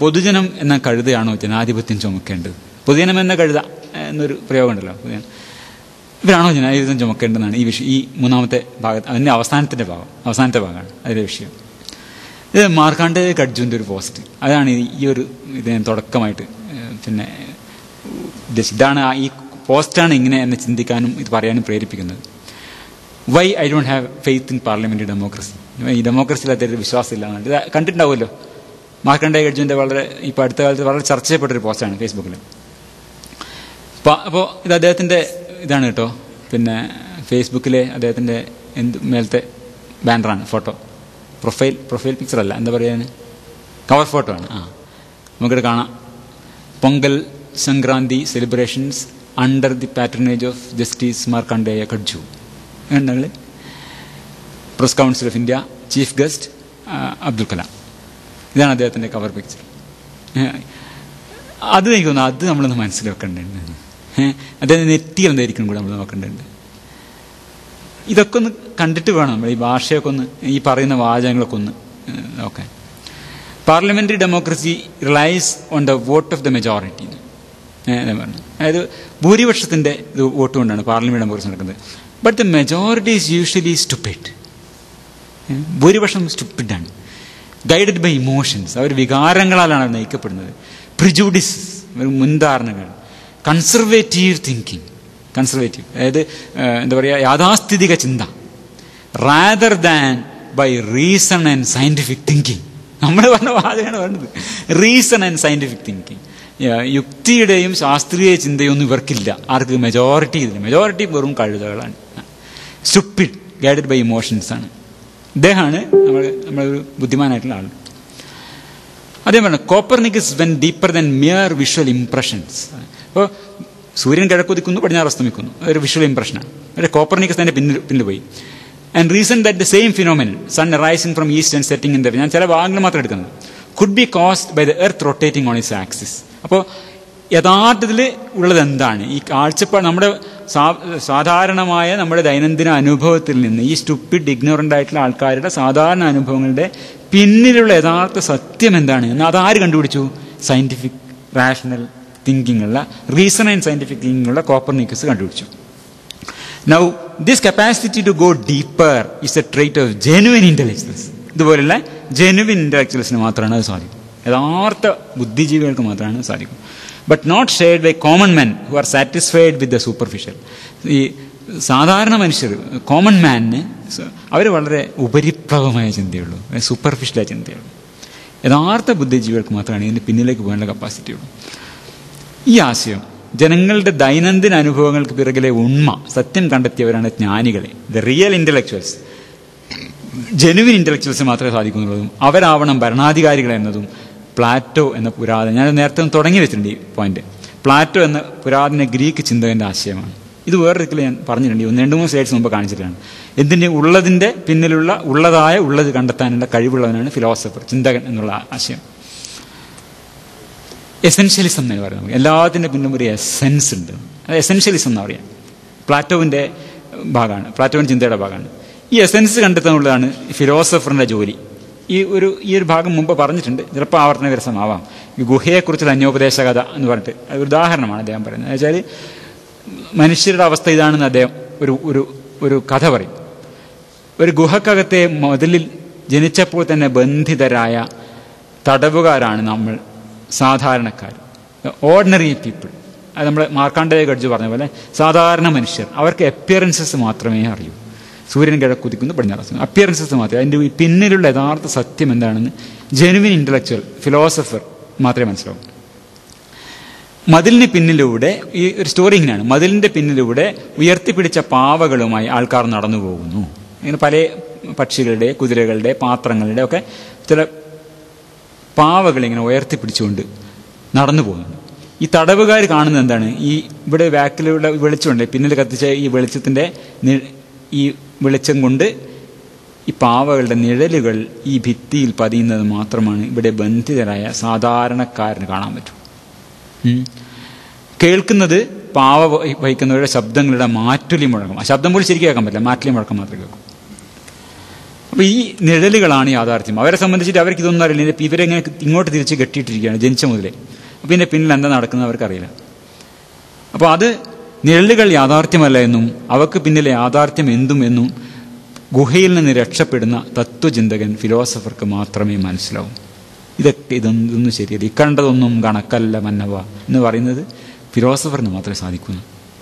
പൊതുജനം എന്ന കഴുതയാണോ ജനാധിപത്യം ചുമക്കേണ്ടത് പൊതുജനം എന്ന കഴുത എന്നൊരു പ്രയോഗമുണ്ടല്ലോ പൊതുജനം ഇവരാണോ ജനാധിപത്യം ചുമക്കേണ്ടതെന്നാണ് ഈ വിഷയം ഈ മൂന്നാമത്തെ ഭാഗത്ത് അതിൻ്റെ അവസാനത്തിൻ്റെ ഭാഗം അവസാനത്തെ ഭാഗമാണ് അതിലെ വിഷയം ഇത് മാർക്കാണ്ഡ ഗഡ്ജുവിൻ്റെ ഒരു പോസ്റ്റ് അതാണ് ഈ- ഈ ഒരു ഇതിന് തുടക്കമായിട്ട് ഏഹ്, പിന്നെ ഉദ്ദേശിച്ചത് ഇതാണ് ആ ഈ പോസ്റ്റാണ് ഇങ്ങനെ എന്നെ ചിന്തിക്കാനും ഇത് പറയാനും പ്രേരിപ്പിക്കുന്നത് why I don't have faith in parliamentary democracy ഈ ഡെമോക്രസിയിൽ അദ്ദേഹത്തിന് വിശ്വാസമില്ല എന്നുണ്ട് ഇത് കണ്ടിട്ടുണ്ടാവുമല്ലോ മാർക്കണ്ഡേ ഗഡ്ജുവിൻ്റെ വളരെ ഇപ്പോൾ അടുത്ത കാലത്ത് വളരെ ചർച്ച ചെയ്യപ്പെട്ടൊരു പോസ്റ്റാണ് ഫേസ്ബുക്കിൽ അപ്പോൾ ഇത് അദ്ദേഹത്തിൻ്റെ ഇതാണ് കേട്ടോ പിന്നെ ഫേസ്ബുക്കിലെ അദ്ദേഹത്തിൻ്റെ എന്ത് മേലത്തെ ബാനറാണ് ഫോട്ടോ പ്രൊഫൈൽ പ്രൊഫൈൽ പിക്ചർ അല്ല എന്താ പറയുക കവർ ഫോട്ടോ ആണ് ആ നമുക്കിവിടെ കാണാം Pongal Sankranti celebrations under the patronage of justice Markandeya Katju ഉണ്ടെങ്കിൽ press council of India chief guest Abdul Kalam ഇതാണ് അദ്ദേഹത്തിൻ്റെ കവർ പിക്ചർ അത് എനിക്ക് തോന്നുന്നു അത് നമ്മളൊന്ന് മനസ്സിൽ വെക്കേണ്ടതുണ്ട് ഏഹ് അദ്ദേഹം നെറ്റിയിൽ എന്തായിരിക്കും കൂടെ നമ്മൾ നോക്കേണ്ടതുണ്ട് ഇതൊക്കെ ഒന്ന് കണ്ടിട്ട് വേണം നമ്മൾ ഈ ഭാഷയൊക്കെ ഒന്ന് ഈ പറയുന്ന വാചകങ്ങളൊക്കെ ഒന്ന് ഏഹ്, നോക്കാൻ parliamentary democracy relies on the vote of the majority പറഞ്ഞു അതായത് ഭൂരിപക്ഷത്തിന്റെ ഇത് വോട്ട് കൊണ്ടാണ് പാർലമെന്റ് ഡെമോക്രസി നടക്കുന്നത് but the majority is usually stupid ഭൂരിപക്ഷം സ്റ്റുപ്പിഡാണ് ഗൈഡഡ് ബൈ ഇമോഷൻസ് അവർ വികാരങ്ങളാലാണ് അവർ നയിക്കപ്പെടുന്നത് പ്രിജുഡിസ് മുൻധാരണകൾ കൺസർവേറ്റീവ് തിങ്കിങ് കൺസർവേറ്റീവ് അതായത് ഏഹ്, എന്താ പറയുക യാഥാസ്ഥിതിക ചിന്ത rather than by reason and scientific thinking നമ്മൾ പറഞ്ഞ വാചകമാണ് പറഞ്ഞത് റീസൺ ആൻഡ് സയന്റിഫിക് തിങ്കിങ് യുക്തിയുടെയും ശാസ്ത്രീയ ചിന്തയും ഒന്നും ഇവർക്കില്ല ആർക്ക് മെജോറിറ്റി ഇതില്ല മെജോറിറ്റി വെറും കഴുതകളാണ് സ്റ്റുപ്പിഡ് ഗൈഡഡ് ബൈ ഇമോഷൻസ് ആണ് ഇദ്ദേഹമാണ് നമ്മൾ നമ്മളൊരു ബുദ്ധിമാനായിട്ടുള്ള ആൾ അതേ പറഞ്ഞു Copernicus went deeper than mere visual impressions അപ്പോൾ സൂര്യൻ കിഴക്കുതിക്കുന്നു പടിഞ്ഞാറ് അസ്തമിക്കുന്നു ഒരു വിഷ്വൽ ഇംപ്രഷനാണ് പക്ഷേ കോപ്പർനിക്കസ് തന്നെ പിന്നിൽ പിന്നിൽ പോയി and reason that the same phenomenon sun rising from east and setting in the ഞാൻ ചില ഭാഗങ്ങൾ മാത്രം എടുക്കുന്നത് could be caused by the earth rotating on its axis അപ്പോൾ യഥാർത്ഥത്തിൽ ഉള്ളത് എന്താണ് ഈ കാഴ്ചപ്പാട് നമ്മുടെ സാ- സാധാരണമായ നമ്മുടെ ദൈനംദിന അനുഭവത്തിൽ നിന്ന് ഈ സ്റ്റുപ്പിഡ് ഇഗ്നോറൻ്റ് ആയിട്ടുള്ള ആൾക്കാരുടെ സാധാരണ അനുഭവങ്ങളുടെ പിന്നിലുള്ള യഥാർത്ഥ സത്യം എന്താണ് എന്ന് അതാര് കണ്ടുപിടിച്ചു സയന്റിഫിക് റാഷണൽ തിങ്കിങ് ഉള്ള റീസൺ ആൻഡ് സയന്റിഫിക് തിങ്കിങ് ഉള്ള കോപ്പർനിക്കസ് കണ്ടുപിടിച്ചു now this capacity to go deeper is a trait of genuine intellectuals ഇതുപോലുള്ള ജെനുവിൻ ഇന്റലക്ച്വൽസിന് മാത്രമാണ് അത് സാധിക്കും യഥാർത്ഥ ബുദ്ധിജീവികൾക്ക് മാത്രമാണ് അത് സാധിക്കും but not shared by common men who are satisfied with the superficial ഈ സാധാരണ മനുഷ്യർ കോമൺ മാനിന് അവർ വളരെ ഉപരിപ്ലവമായ ചിന്തയുള്ളൂ സൂപ്പർഫിഷ്യലായ ചിന്തയുള്ളൂ യഥാർത്ഥ ബുദ്ധിജീവികൾക്ക് മാത്രമാണ് ഇതിന് പിന്നിലേക്ക് പോകാനുള്ള കപ്പാസിറ്റി ഉള്ളൂ ഈ ആശയം ജനങ്ങളുടെ ദൈനംദിന അനുഭവങ്ങൾക്ക് പിറകിലെ ഉണ്മ സത്യം കണ്ടെത്തിയവരാണ് ജ്ഞാനികളെ the real intellectuals genuine intellectuals മാത്രമേ സാധിക്കുന്നുള്ളതും അവരാവണം ഭരണാധികാരികൾ എന്നതും പ്ലാറ്റോ എന്ന പുരാതന ഞാൻ നേരത്തെ ഒന്ന് തുടങ്ങി വെച്ചിട്ടുണ്ട് ഈ പോയിന്റ് പ്ലാറ്റോ എന്ന പുരാതന ഗ്രീക്ക് ചിന്തകന്റെ ആശയമാണ് ഇത് വേറൊരിക്കലും ഞാൻ പറഞ്ഞിട്ടുണ്ട് ഈ ഒന്ന് രണ്ട് മൂന്ന് സ്ലൈഡ്സ് മുമ്പ് കാണിച്ചിട്ടാണ് എന്തിൻ്റെ ഉള്ളതിൻ്റെ പിന്നിലുള്ള ഉള്ളതായ ഉള്ളത് കണ്ടെത്താനുള്ള കഴിവുള്ളവനാണ് ഫിലോസഫർ ചിന്തകൻ എന്നുള്ള ആശയം എസെൻഷ്യലിസം എന്ന് പറയുന്നത് നമുക്ക് എല്ലാത്തിൻ്റെ പിന്നിലും ഒരു എസെൻസ് ഉണ്ട് അത് എസെൻഷ്യലിസം എന്ന് പറയാം പ്ലാറ്റോവിൻ്റെ ഭാഗമാണ് പ്ലാറ്റോവിൻ ചിന്തയുടെ ഭാഗമാണ് ഈ എസെൻസ് കണ്ടെത്താനുള്ളതാണ് ഫിലോസഫറിൻ്റെ ജോലി ഈ ഒരു ഈ ഒരു ഭാഗം മുമ്പ് പറഞ്ഞിട്ടുണ്ട് ചിലപ്പോൾ ആവർത്തന വിരസമാവാം ഈ ഗുഹയെക്കുറിച്ചുള്ള അന്യോപദേശ കഥ എന്ന് പറഞ്ഞിട്ട് അത് ഒരു ഉദാഹരണമാണ് അദ്ദേഹം പറയുന്നത് വെച്ചാൽ മനുഷ്യരുടെ അവസ്ഥ ഇതാണെന്ന് അദ്ദേഹം ഒരു ഒരു ഒരു കഥ പറയും ഒരു ഗുഹക്കകത്തെ മുതലിൽ ജനിച്ചപ്പോൾ തന്നെ ബന്ധിതരായ തടവുകാരാണ് നമ്മൾ സാധാരണക്കാർ ഓർഡിനറി പീപ്പിൾ അത് നമ്മൾ മാർക്കാണ്ഡേയ ഗഡ്ജ് പറഞ്ഞ പോലെ സാധാരണ മനുഷ്യർ അവർക്ക് അപ്പിയറൻസസ് മാത്രമേ അറിയൂ സൂര്യൻ കിഴക്കുതിക്കുന്നു പടിഞ്ഞാറ് അപ്പിയറൻസസ് മാത്രമേ അതിൻ്റെ ഈ പിന്നിലുള്ള യഥാർത്ഥ സത്യം എന്താണെന്ന് ജെനുവിൻ ഇൻ്റലക്ച്വൽ ഫിലോസഫർ മാത്രമേ മനസ്സിലാവൂ മതിലിന് പിന്നിലൂടെ ഈ ഒരു സ്റ്റോറി ഇങ്ങനെയാണ് മതിലിന്റെ പിന്നിലൂടെ ഉയർത്തിപ്പിടിച്ച പാവകളുമായി ആൾക്കാർ നടന്നു പോകുന്നു ഇങ്ങനെ പല പക്ഷികളുടെ കുതിരകളുടെ പാത്രങ്ങളുടെ ഒക്കെ ചില പാവകൾ ഇങ്ങനെ ഉയർത്തിപ്പിടിച്ചുകൊണ്ട് നടന്നു പോകുന്നുണ്ട് ഈ തടവുകാർ കാണുന്നത് എന്താണ് ഈ ഇവിടെ ബാക്കിലുള്ള വെളിച്ചമുണ്ട് പിന്നിൽ കത്തിച്ച ഈ വെളിച്ചത്തിന്റെ നി- ഈ വെളിച്ചം കൊണ്ട് ഈ പാവകളുടെ നിഴലുകൾ ഈ ഭിത്തിയിൽ പതിയുന്നത് മാത്രമാണ് ഇവിടെ ബന്ധിതരായ സാധാരണക്കാരന് കാണാൻ പറ്റൂ ഉം. കേൾക്കുന്നത് പാവ വഹി- വഹിക്കുന്നവരുടെ ശബ്ദങ്ങളുടെ മാറ്റുലി മുഴക്കം ആ ശബ്ദം പോലും ശരിക്കും കേൾക്കാൻ പറ്റില്ല മാറ്റുലി മുഴക്കം മാത്രമേ കേൾക്കൂ അപ്പോൾ ഈ നിഴലുകളാണ് യാഥാർത്ഥ്യം അവരെ സംബന്ധിച്ചിട്ട് അവർക്ക് ഇതൊന്നും അറിയില്ല ഇപ്പം ഇവരെങ്ങനെ ഇങ്ങോട്ട് തിരിച്ച് കെട്ടിയിട്ടിരിക്കുകയാണ് ജനിച്ച മുതലേ അപ്പം ഇതിൻ്റെ പിന്നിൽ എന്താ നടക്കുന്നത് അവർക്കറിയില്ല അപ്പോൾ അത് നിഴലുകൾ യാഥാർത്ഥ്യമല്ല എന്നും അവക്ക് പിന്നിലെ യാഥാർത്ഥ്യം എന്തും എന്നും ഗുഹയിൽ നിന്ന് രക്ഷപ്പെടുന്ന തത്വചിന്തകൻ ഫിലോസഫർക്ക് മാത്രമേ മനസ്സിലാവൂ ഇതൊക്കെ ഇതൊന്നും ശരിയല്ല ഇക്കണ്ടതൊന്നും കണക്കല്ല മന്നവ എന്ന് പറയുന്നത് ഫിലോസഫറിന് മാത്രമേ സാധിക്കൂ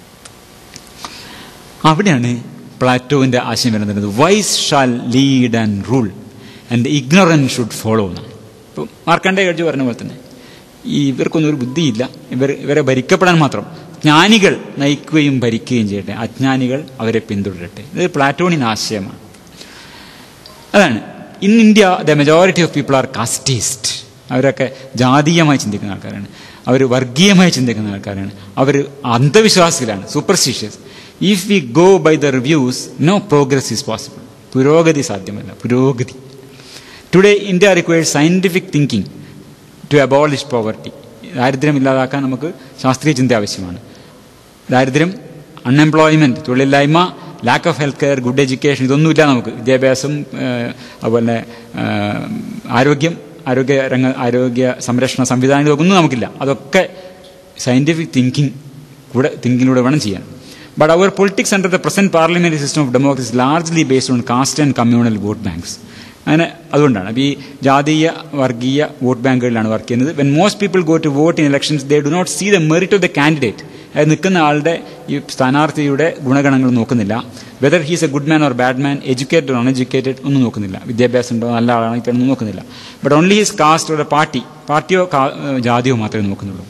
അവിടെയാണ് പ്ലാറ്റോവിൻ്റെ ആശയം വരുന്നത് wise shall lead and rule and ignorant should follow എന്നാണ് ഇപ്പം മാർക്കണ്ഡേ കഴിച്ച് പറഞ്ഞ പോലെ തന്നെ ഈ ഇവർക്കൊന്നും ഒരു ബുദ്ധിയില്ല ഇവർ ഇവരെ ഭരിക്കപ്പെടാൻ മാത്രം ജ്ഞാനികൾ നയിക്കുകയും ഭരിക്കുകയും ചെയ്യട്ടെ അജ്ഞാനികൾ അവരെ പിന്തുടരട്ടെ ഇത് പ്ലാറ്റോണിൻ ആശയമാണ് അതാണ് in India the majority of people are casteist അവരൊക്കെ ജാതീയമായി ചിന്തിക്കുന്ന ആൾക്കാരാണ് അവർ വർഗീയമായി ചിന്തിക്കുന്ന ആൾക്കാരാണ് അവർ അന്ധവിശ്വാസികളാണ് superstitious if we go by the reviews no progress is possible പുരോഗതി സാധ്യമല്ല പുരോഗതി today India required scientific thinking to abolish poverty ദാരിദ്ര്യം ഇല്ലാതാക്കാൻ നമുക്ക് ശാസ്ത്രീയ ചിന്ത ആവശ്യമാണ് ദാരിദ്ര്യം അൺഎംപ്ലോയ്മെൻറ്റ് തൊഴിലില്ലായ്മ lack of health care good education ഇതൊന്നുമില്ല നമുക്ക് വിദ്യാഭ്യാസം അതുപോലെ ആരോഗ്യം ആരോഗ്യ രംഗ ആരോഗ്യ സംരക്ഷണ സംവിധാനം ഇതൊന്നും നമുക്കില്ല അതൊക്കെ സയൻറ്റിഫിക് തിങ്കിങ് കൂടെ തിങ്കിങ്ങിലൂടെ വേണം ചെയ്യാൻ ബട്ട് അവർ politics under the present parliamentary system of democracy largely based on caste and communal vote banks അങ്ങനെ അതുകൊണ്ടാണ് അപ്പോൾ ഈ ജാതീയ വർഗീയ വോട്ട് ബാങ്കുകളിലാണ് വർക്ക് ചെയ്യുന്നത് when most people go to vote in elections they do not see the merit of the candidate അത് നിൽക്കുന്ന ആളുടെ ഈ സ്ഥാനാർത്ഥിയുടെ ഗുണഗണങ്ങൾ നോക്കുന്നില്ല whether he's a good man or bad man educated uneducated ഒന്നും നോക്കുന്നില്ല വിദ്യാഭ്യാസം ഉണ്ടോ നല്ല ആളാണോ ഇപ്പം ഒന്നും നോക്കുന്നില്ല but only his caste or party പാർട്ടിയോ ജാതിയോ മാത്രമേ നോക്കുന്നുള്ളൂ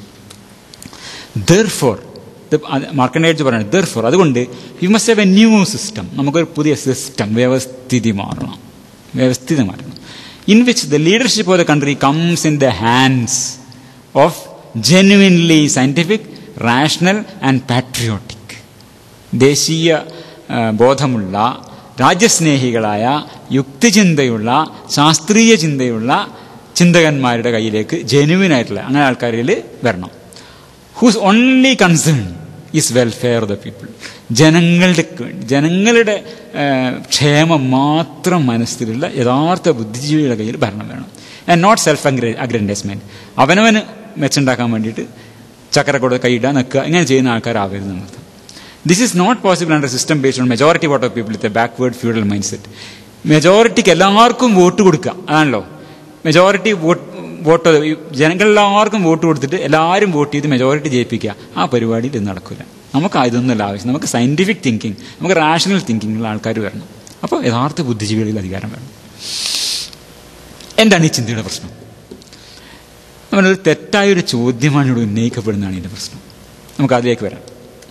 ദർ ഫോർ മാർക്കൻഡേജ് പറയുന്നത് ദർ ഫോർ അതുകൊണ്ട് you must have a new system നമുക്കൊരു പുതിയ സിസ്റ്റം വ്യവസ്ഥിതി മാറണം വ്യവസ്ഥിതി മാറണം in which the leadership of the country comes in the hands of genuinely scientific rational and patriotic ദേശീയ ബോധമുള്ള രാജ്യസ്നേഹികളായ യുക്തിചിന്തയുള്ള ശാസ്ത്രീയ ചിന്തയുള്ള ചിന്തകന്മാരുടെ കയ്യിലേക്ക് ജെനുവിനായിട്ടുള്ള അങ്ങനെ ആൾക്കാരിൽ വരണം whose only concern is welfare of the people ജനങ്ങളുടെ ജനങ്ങളുടെ ക്ഷേമം മാത്രം മനസ്സിലുള്ള യഥാർത്ഥ ബുദ്ധിജീവിയുടെ കയ്യിൽ ഭരണം വേണം ആൻഡ് നോട്ട് സെൽഫ് അഗ്ര അഗ്രൻഡേസ്മെൻറ്റ് അവനവന് മെച്ചുണ്ടാക്കാൻ വേണ്ടിയിട്ട് ചക്കരക്കൂടെ കൈയിടുക നിൽക്കുക ഇങ്ങനെ ചെയ്യുന്ന ആൾക്കാരാവരുത് നമുക്ക് this is not possible under system based on majority vote of people with a backward feudal mindset മെജോറിറ്റിക്ക് എല്ലാവർക്കും വോട്ട് കൊടുക്കുക അതാണല്ലോ മെജോറിറ്റി വോട്ട് വോട്ട് ജനങ്ങളെല്ലാവർക്കും വോട്ട് കൊടുത്തിട്ട് എല്ലാവരും വോട്ട് ചെയ്ത് മെജോറിറ്റി ജയിപ്പിക്കുക ആ പരിപാടിയിൽ ഇത് നടക്കില്ല നമുക്ക് ഇതൊന്നുമല്ല ആവശ്യം നമുക്ക് സയൻറ്റിഫിക് തിങ്കിങ് നമുക്ക് റാഷണൽ തിങ്കിങ്ങുള്ള ആൾക്കാർ വരണം അപ്പോൾ യഥാർത്ഥ ബുദ്ധിജീവികളിൽ അധികാരം വേണം എന്താണ് ഈ ചിന്തയുടെ പ്രശ്നം അവനൊരു തെറ്റായൊരു ചോദ്യമാണ് ഇവിടെ ഉന്നയിക്കപ്പെടുന്നതാണ് ഇതിൻ്റെ പ്രശ്നം നമുക്ക് അതിലേക്ക് വരാം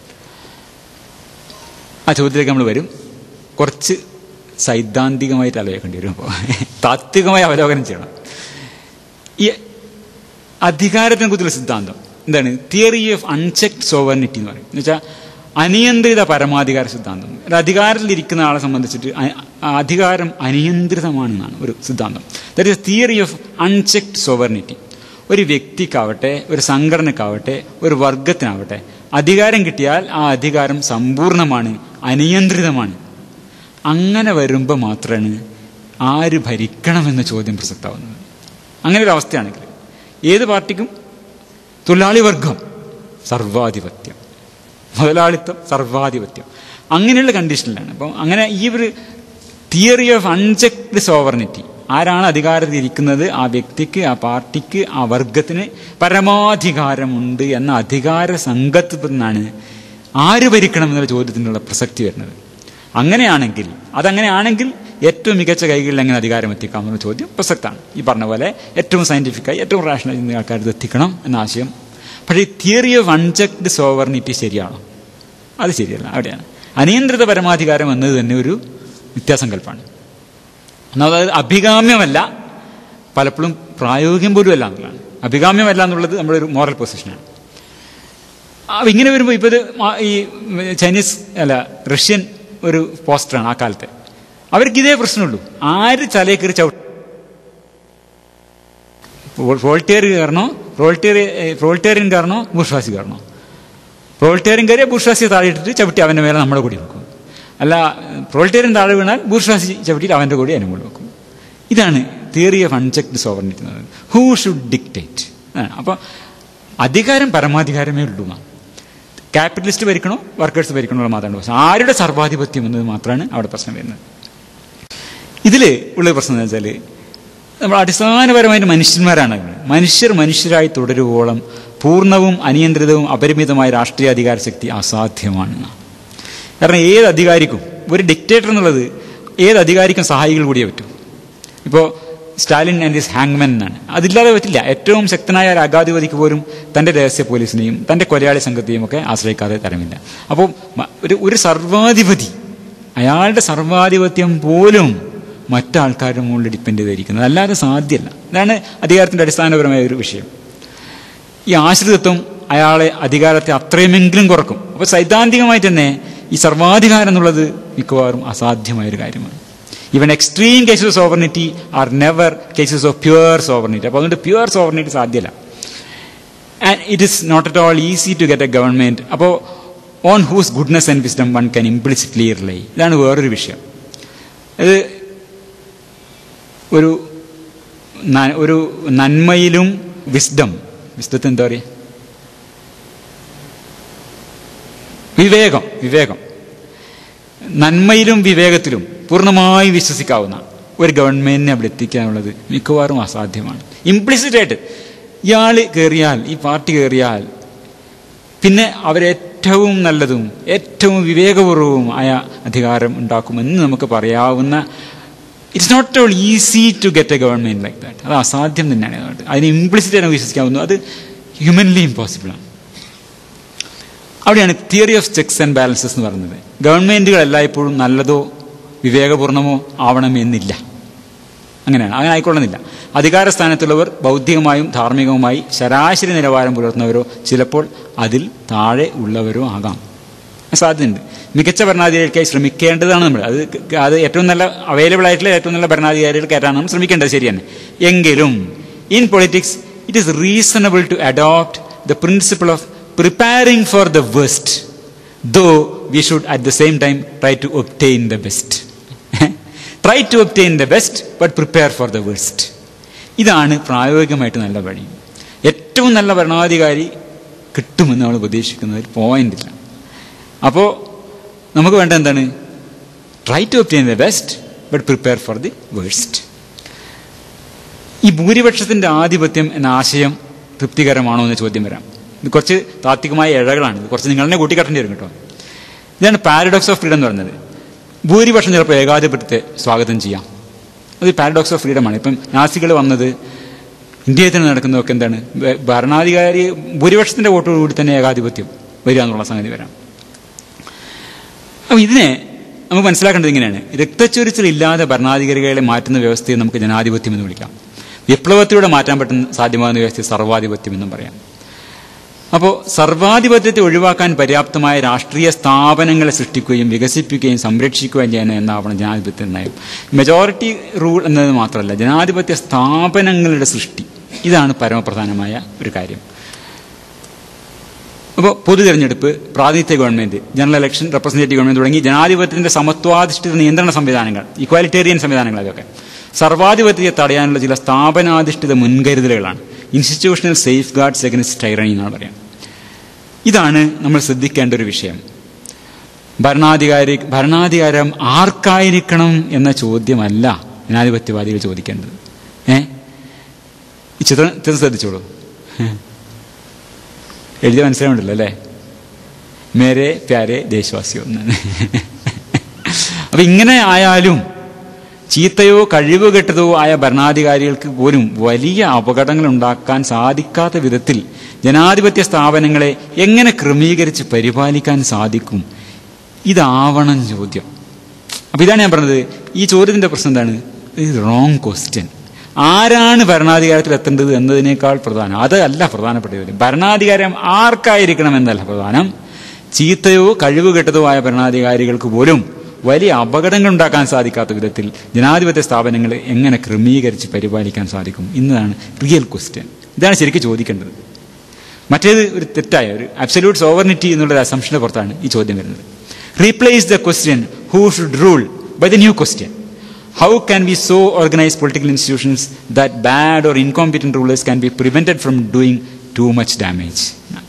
ആ ചോദ്യത്തിലേക്ക് നമ്മൾ വരും കുറച്ച് സൈദ്ധാന്തികമായിട്ട് ആലോചിക്കേണ്ടി വരും അപ്പോൾ താത്വികമായി അവലോകനം ചെയ്യണം ഈ അധികാരത്തിനെ കുറിച്ചുള്ള സിദ്ധാന്തം എന്താണ് തിയറി ഓഫ് അൺചെക്ഡ് സോവർണിറ്റി എന്ന് പറയും എന്ന് വെച്ചാൽ അനിയന്ത്രിത പരമാധികാര സിദ്ധാന്തം ഒരു അധികാരത്തിലിരിക്കുന്ന ആളെ സംബന്ധിച്ചിട്ട് അധികാരം അനിയന്ത്രിതമാണെന്നാണ് ഒരു സിദ്ധാന്തം that is theory of unchecked sovereignty ഒരു വ്യക്തിക്കാവട്ടെ ഒരു സംഘടനക്കാവട്ടെ ഒരു വർഗത്തിനാവട്ടെ അധികാരം കിട്ടിയാൽ ആ അധികാരം സമ്പൂർണ്ണമാണ് അനിയന്ത്രിതമാണ് അങ്ങനെ വരുമ്പോൾ മാത്രമാണ് ആര് ഭരിക്കണമെന്ന ചോദ്യം പ്രസക്തമാവുന്നത് അങ്ങനെ ഒരു അവസ്ഥയാണെങ്കിൽ ഏത് പാർട്ടിക്കും തൊഴിലാളി വർഗം സർവാധിപത്യം മുതലാളിത്തം സർവാധിപത്യം അങ്ങനെയുള്ള കണ്ടീഷനിലാണ് അപ്പം അങ്ങനെ ഈ ഒരു തിയറി ഓഫ് അൺചെക്ഡ് സോവർണിറ്റി ആരാണ് അധികാരത്തിൽ ഇരിക്കുന്നത് ആ വ്യക്തിക്ക് ആ പാർട്ടിക്ക് ആ വർഗത്തിന് പരമാധികാരമുണ്ട് എന്ന അധികാര സംഘത്തിൽ നിന്നാണ് ആര് ഭരിക്കണം എന്നുള്ള ചോദ്യത്തിനുള്ള പ്രസക്തി വരുന്നത് അങ്ങനെയാണെങ്കിൽ അതങ്ങനെയാണെങ്കിൽ ഏറ്റവും മികച്ച കൈകളിൽ എങ്ങനെ അധികാരം എത്തിക്കാം എന്നുള്ള ചോദ്യം പ്രസക്തമാണ് ഈ പറഞ്ഞ പോലെ ഏറ്റവും സയന്റിഫിക്കായി ഏറ്റവും റാഷണൽ ചെയ്യുന്ന ആൾക്കാർ എത്തിക്കണം എന്ന ആശയം പക്ഷേ തിയറി ഓഫ് അൺചെക്ഡ് സോവർണിറ്റി ശരിയാണോ അത് ശരിയല്ല അവിടെയാണ് അനിയന്ത്രിത പരമാധികാരം എന്നത് തന്നെ ഒരു വ്യത്യാസങ്കല്പമാണ് എന്നാൽ അത് അഭികാമ്യമല്ല പലപ്പോഴും പ്രായോഗികം പോലും അല്ല എന്നുള്ളതാണ് അഭികാമ്യമല്ല എന്നുള്ളത് നമ്മുടെ ഒരു മോറൽ പൊസിഷനാണ് അപ്പം ഇങ്ങനെ വരുമ്പോൾ ഇപ്പോൾ ഇത് ഈ ചൈനീസ് അല്ല റഷ്യൻ ഒരു പോസ്റ്ററാണ് ആ കാലത്തെ അവർക്ക് ഇതേ പ്രശ്നമുള്ളൂ ആര് ചലയെ കയറി ചവിട്ട് വോൾട്ടിയർ കയറണോ പ്രോൾട്ടിയർ പ്രോൾട്ടേറിയൻ കയറണോ ബുർഷാസി കയറണോ പ്രോൾട്ടേറിയൻ കയറിയ ബുർഷാസിയെ താഴെയിട്ടിട്ട് ചവിട്ടി അവൻ്റെ മേലെ നമ്മുടെ കൂടി നോക്കും അല്ല പ്രോളിറ്റേറിയൻ താഴെ വീണാൽ ബൂർഷാസി ചവിട്ടിയിൽ അവൻ്റെ കൂടി അനുകൂലം വെക്കും ഇതാണ് തിയറി ഓഫ് അൺചെക്ഡ് സോവർണിറ്റി എന്ന് പറയുന്നത് ഹൂ ഷുഡ് ഡിക്റ്റേറ്റ് അപ്പോൾ അധികാരം പരമാധികാരമേ ഉള്ളൂ എന്നാണ് ക്യാപിറ്റലിസ്റ്റ് ഭരിക്കണോ വർക്കേഴ്സ് ഭരിക്കണോ എന്നുള്ള മാത്രമാണ് പ്രശ്നം ആരുടെ സർവാധിപത്യം എന്നത് മാത്രമാണ് അവിടെ പ്രശ്നം വരുന്നത് ഇതിൽ ഉള്ള പ്രശ്നം എന്ന് വെച്ചാൽ നമ്മൾ അടിസ്ഥാനപരമായിട്ട് മനുഷ്യന്മാരാണ് മനുഷ്യർ മനുഷ്യരായി തുടരുവോളം പൂർണ്ണവും അനിയന്ത്രിതവും അപരിമിതമായ രാഷ്ട്രീയ അധികാര ശക്തി അസാധ്യമാണ് കാരണം ഏത് അധികാരിക്കും ഒരു ഡിക്റ്റേറ്റർ എന്നുള്ളത് ഏത് അധികാരിക്കും സഹായികൾ കൂടിയേ പറ്റൂ ഇപ്പോൾ സ്റ്റാലിൻ ആൻഡ് ഹിസ് ഹാങ്മൻ എന്നാണ് അതില്ലാതെ പറ്റില്ല ഏറ്റവും ശക്തനായ ഒരു അഗാധിപതിക്ക് പോലും തൻ്റെ രഹസ്യ പോലീസിനെയും തൻ്റെ കൊലയാളി സംഘത്തെയും ഒക്കെ ആശ്രയിക്കാതെ തരമില്ല അപ്പോൾ ഒരു ഒരു സർവാധിപതി അയാളുടെ സർവാധിപത്യം പോലും മറ്റാൾക്കാരുടെ മുകളിൽ ഡിപ്പെൻഡ് ചെയ്തിരിക്കുന്നത് അല്ലാതെ സാധ്യമല്ല ഇതാണ് അധികാരത്തിൻ്റെ അടിസ്ഥാനപരമായ ഒരു വിഷയം ഈ ആശ്രിതത്വം അയാളെ അധികാരത്തെ അത്രയുമെങ്കിലും കുറക്കും അപ്പോൾ സൈദ്ധാന്തികമായിട്ട് തന്നെ ഈ സർവാധികാരം എന്നുള്ളത് മിക്കവാറും അസാധ്യമായ ഒരു കാര്യമാണ് even extreme cases of sovereignty are never cases of pure sovereignty അപ്പോൾ അതുകൊണ്ട് പ്യുവർ സോവർണിറ്റി സാധ്യമല്ല and it is not at all easy to get a government അപ്പോൾ on whose goodness and wisdom one can implicitly rely ഇതാണ് വേറൊരു വിഷയം ഇത് ഒരു ഒരു നന്മയിലും വിസ്ഡം വിസ്ഡത്തെ എന്താ പറയുക വിവേകം വിവേകം നന്മയിലും വിവേകത്തിലും പൂർണ്ണമായി വിശ്വസിക്കാവുന്ന ഒരു ഗവൺമെന്റിനെ അവിടെ എത്തിക്കാനുള്ളത് മിക്കവാറും അസാധ്യമാണ് ഇംപ്ലിസിറ്റ് ആയിട്ട് ഇയാൾ കയറിയാൽ ഈ പാർട്ടി കയറിയാൽ പിന്നെ അവരേറ്റവും നല്ലതും ഏറ്റവും വിവേകപൂർവവും ആയ അധികാരം ഉണ്ടാക്കുമെന്ന് നമുക്ക് പറയാവുന്ന it's not all easy to get a government like that അത് അസാധ്യം തന്നെയാണ് അതുകൊണ്ട് അതിന് ഇംപ്ലിസിറ്റ് ആയിട്ട് വിശ്വസിക്കാവുന്നു അത് ഹ്യൂമൻലി ഇമ്പോസിബിളാണ് അവിടെയാണ് theory of checks and balances എന്ന് പറയുന്നത് ഗവൺമെന്റുകൾ എല്ലായ്പ്പോഴും നല്ലതോ വിവേകപൂർണമോ ആവണമെന്നില്ല അങ്ങനെയാണ് അങ്ങനെ ആയിക്കൊള്ളുന്നില്ല അധികാര സ്ഥാനത്തുള്ളവർ ബൗദ്ധികമായും ധാർമ്മികവുമായി ശരാശരി നിലവാരം പുലർത്തുന്നവരോ ചിലപ്പോൾ അതിൽ താഴെ ഉള്ളവരോ ആകാം സാധ്യതയുണ്ട് മികച്ച ഭരണാധികാരികൾക്കായി ശ്രമിക്കേണ്ടതാണ് നമ്മൾ അത് അത് ഏറ്റവും നല്ല അവൈലബിൾ ആയിട്ടുള്ള ഏറ്റവും നല്ല ഭരണാധികാരികൾ കയറ്റാണ് നമ്മൾ ശ്രമിക്കേണ്ടത് ശരിയാണ് എങ്കിലും in politics it is reasonable to adopt the principle of preparing for the worst though we should at the same time try to obtain the best try to obtain the best but prepare for the worst ഇതാണ് പ്രായോഗികമായിട്ട് നല്ല വഴി ഏറ്റവും നല്ല ഭരണാധികാരി കിട്ടുമെന്ന് നമ്മൾ പ്രതീക്ഷിക്കുന്നതിൽ പോയിന്റില്ല അപ്പോൾ നമുക്ക് വേണ്ട എന്താണ് try to obtain the best but prepare for the worst ഈ ഭൂരിപക്ഷത്തിന്റെ ആധിപത്യം എന്ന ആശയം തൃപ്തികരമാണോ എന്ന ചോദ്യം വരാം ഇത് കുറച്ച് താത്വികമായ ഇഴകളാണ് ഇത് കുറച്ച് നിങ്ങൾ തന്നെ കൂട്ടിക്കട്ടേണ്ടി വരും കേട്ടോ ഇതാണ് പാരഡോക്സ് ഓഫ് ഫ്രീഡം എന്ന് പറയുന്നത് ഭൂരിപക്ഷം ചിലപ്പോൾ ഏകാധിപത്യത്തെ സ്വാഗതം ചെയ്യാം അത് പാരഡോക്സ് ഓഫ് ഫ്രീഡമാണ് ഇപ്പം നാസികൾ വന്നത് ഇന്ത്യയിൽ തന്നെ നടക്കുന്നതൊക്കെ എന്താണ് ഭരണാധികാരി ഭൂരിപക്ഷത്തിന്റെ വോട്ടോടുകൂടി തന്നെ ഏകാധിപത്യം വരിക എന്നുള്ള സംഗതി വരാം അപ്പം ഇതിനെ നമുക്ക് മനസ്സിലാക്കേണ്ടത് ഇങ്ങനെയാണ് രക്തച്ചൊരിച്ചിലില്ലാതെ ഭരണാധികാരികളെ മാറ്റുന്ന വ്യവസ്ഥയെ നമുക്ക് ജനാധിപത്യം എന്ന് വിളിക്കാം വിപ്ലവത്തിലൂടെ മാറ്റാൻ പറ്റുന്ന സാധ്യമാകുന്ന വ്യവസ്ഥയെ സർവാധിപത്യം എന്നും പറയാം അപ്പോൾ സർവാധിപത്യത്തെ ഒഴിവാക്കാൻ പര്യാപ്തമായ രാഷ്ട്രീയ സ്ഥാപനങ്ങളെ സൃഷ്ടിക്കുകയും വികസിപ്പിക്കുകയും സംരക്ഷിക്കുകയും ചെയ്യണം എന്നാവണം ജനാധിപത്യ നയം മെജോറിറ്റി റൂൾ എന്നത് മാത്രമല്ല ജനാധിപത്യ സ്ഥാപനങ്ങളുടെ സൃഷ്ടി ഇതാണ് പരമപ്രധാനമായ ഒരു കാര്യം അപ്പോൾ പൊതു തിരഞ്ഞെടുപ്പ് പ്രാതിനിധ്യ government general election representative government തുടങ്ങി ജനാധിപത്യത്തിന്റെ സമത്വാധിഷ്ഠിത നിയന്ത്രണ സംവിധാനങ്ങൾ ഇക്വാലിറ്റേറിയൻ സംവിധാനങ്ങൾ അതൊക്കെ സർവാധിപത്യത്തെ തടയാനുള്ള ചില സ്ഥാപനാധിഷ്ഠിത മുൻകരുതലുകളാണ് institutional safeguards against tyranny എന്നാണ് പറയാം ഇതാണ് നമ്മൾ ശ്രദ്ധിക്കേണ്ട ഒരു വിഷയം ഭരണാധികാരി ഭരണാധികാരം ആർക്കായിരിക്കണം എന്ന ചോദ്യമല്ല ജനാധിപത്യവാദികൾ ചോദിക്കേണ്ടത് ഏ ഈ ചിത്രം ചിത്രം ശ്രദ്ധിച്ചോളൂ എഴുതി മനസ്സിലാവുണ്ടല്ലോ അല്ലേ മേരെ പ്യാരെ ദേശവാസിയോ എന്നാണ് അപ്പൊ ഇങ്ങനെ ആയാലും ചീത്തയോ കഴിവ് കെട്ടതോ ആയ ഭരണാധികാരികൾക്ക് പോലും വലിയ അപകടങ്ങൾ ഉണ്ടാക്കാൻ സാധിക്കാത്ത വിധത്തിൽ ജനാധിപത്യ സ്ഥാപനങ്ങളെ എങ്ങനെ ക്രമീകരിച്ച് പരിപാലിക്കാൻ സാധിക്കും ഇതാവണം ചോദ്യം അപ്പൊ ഇതാണ് ഞാൻ പറഞ്ഞത് ഈ ചോദ്യത്തിന്റെ പ്രശ്നം എന്താണ് ഇത് റോങ് ക്വസ്റ്റ്യൻ ആരാണ് ഭരണാധികാരത്തിൽ എത്തേണ്ടത് എന്നതിനേക്കാൾ പ്രധാനം അതല്ല പ്രധാനപ്പെട്ട ചോദ്യം ഭരണാധികാരം ആർക്കായിരിക്കണം എന്നല്ല പ്രധാനം ചീത്തയോ കഴിവ് കെട്ടതോ ആയ ഭരണാധികാരികൾക്ക് പോലും വലിയ അപകടങ്ങൾ ഉണ്ടാക്കാൻ സാധിക്കാത്ത വിധത്തിൽ ജനാധിപത്യ സ്ഥാപനങ്ങളെ എങ്ങനെ ക്രമീകരിച്ച് പരിപാലിക്കാൻ സാധിക്കും എന്നതാണ് റിയൽ ക്വസ്റ്റ്യൻ ഇതാണ് ശരിക്കും ചോദിക്കേണ്ടത് മറ്റേത് ഒരു തെറ്റായ ഒരു അബ്സല്യൂട്ട് സോവർണിറ്റി എന്നുള്ള അസംഷന്റെ പുറത്താണ് ഈ ചോദ്യം വരുന്നത് replace the question who should rule by the new question how can be so organise political institutions that bad or incompetent rulers can be prevented from doing too much damage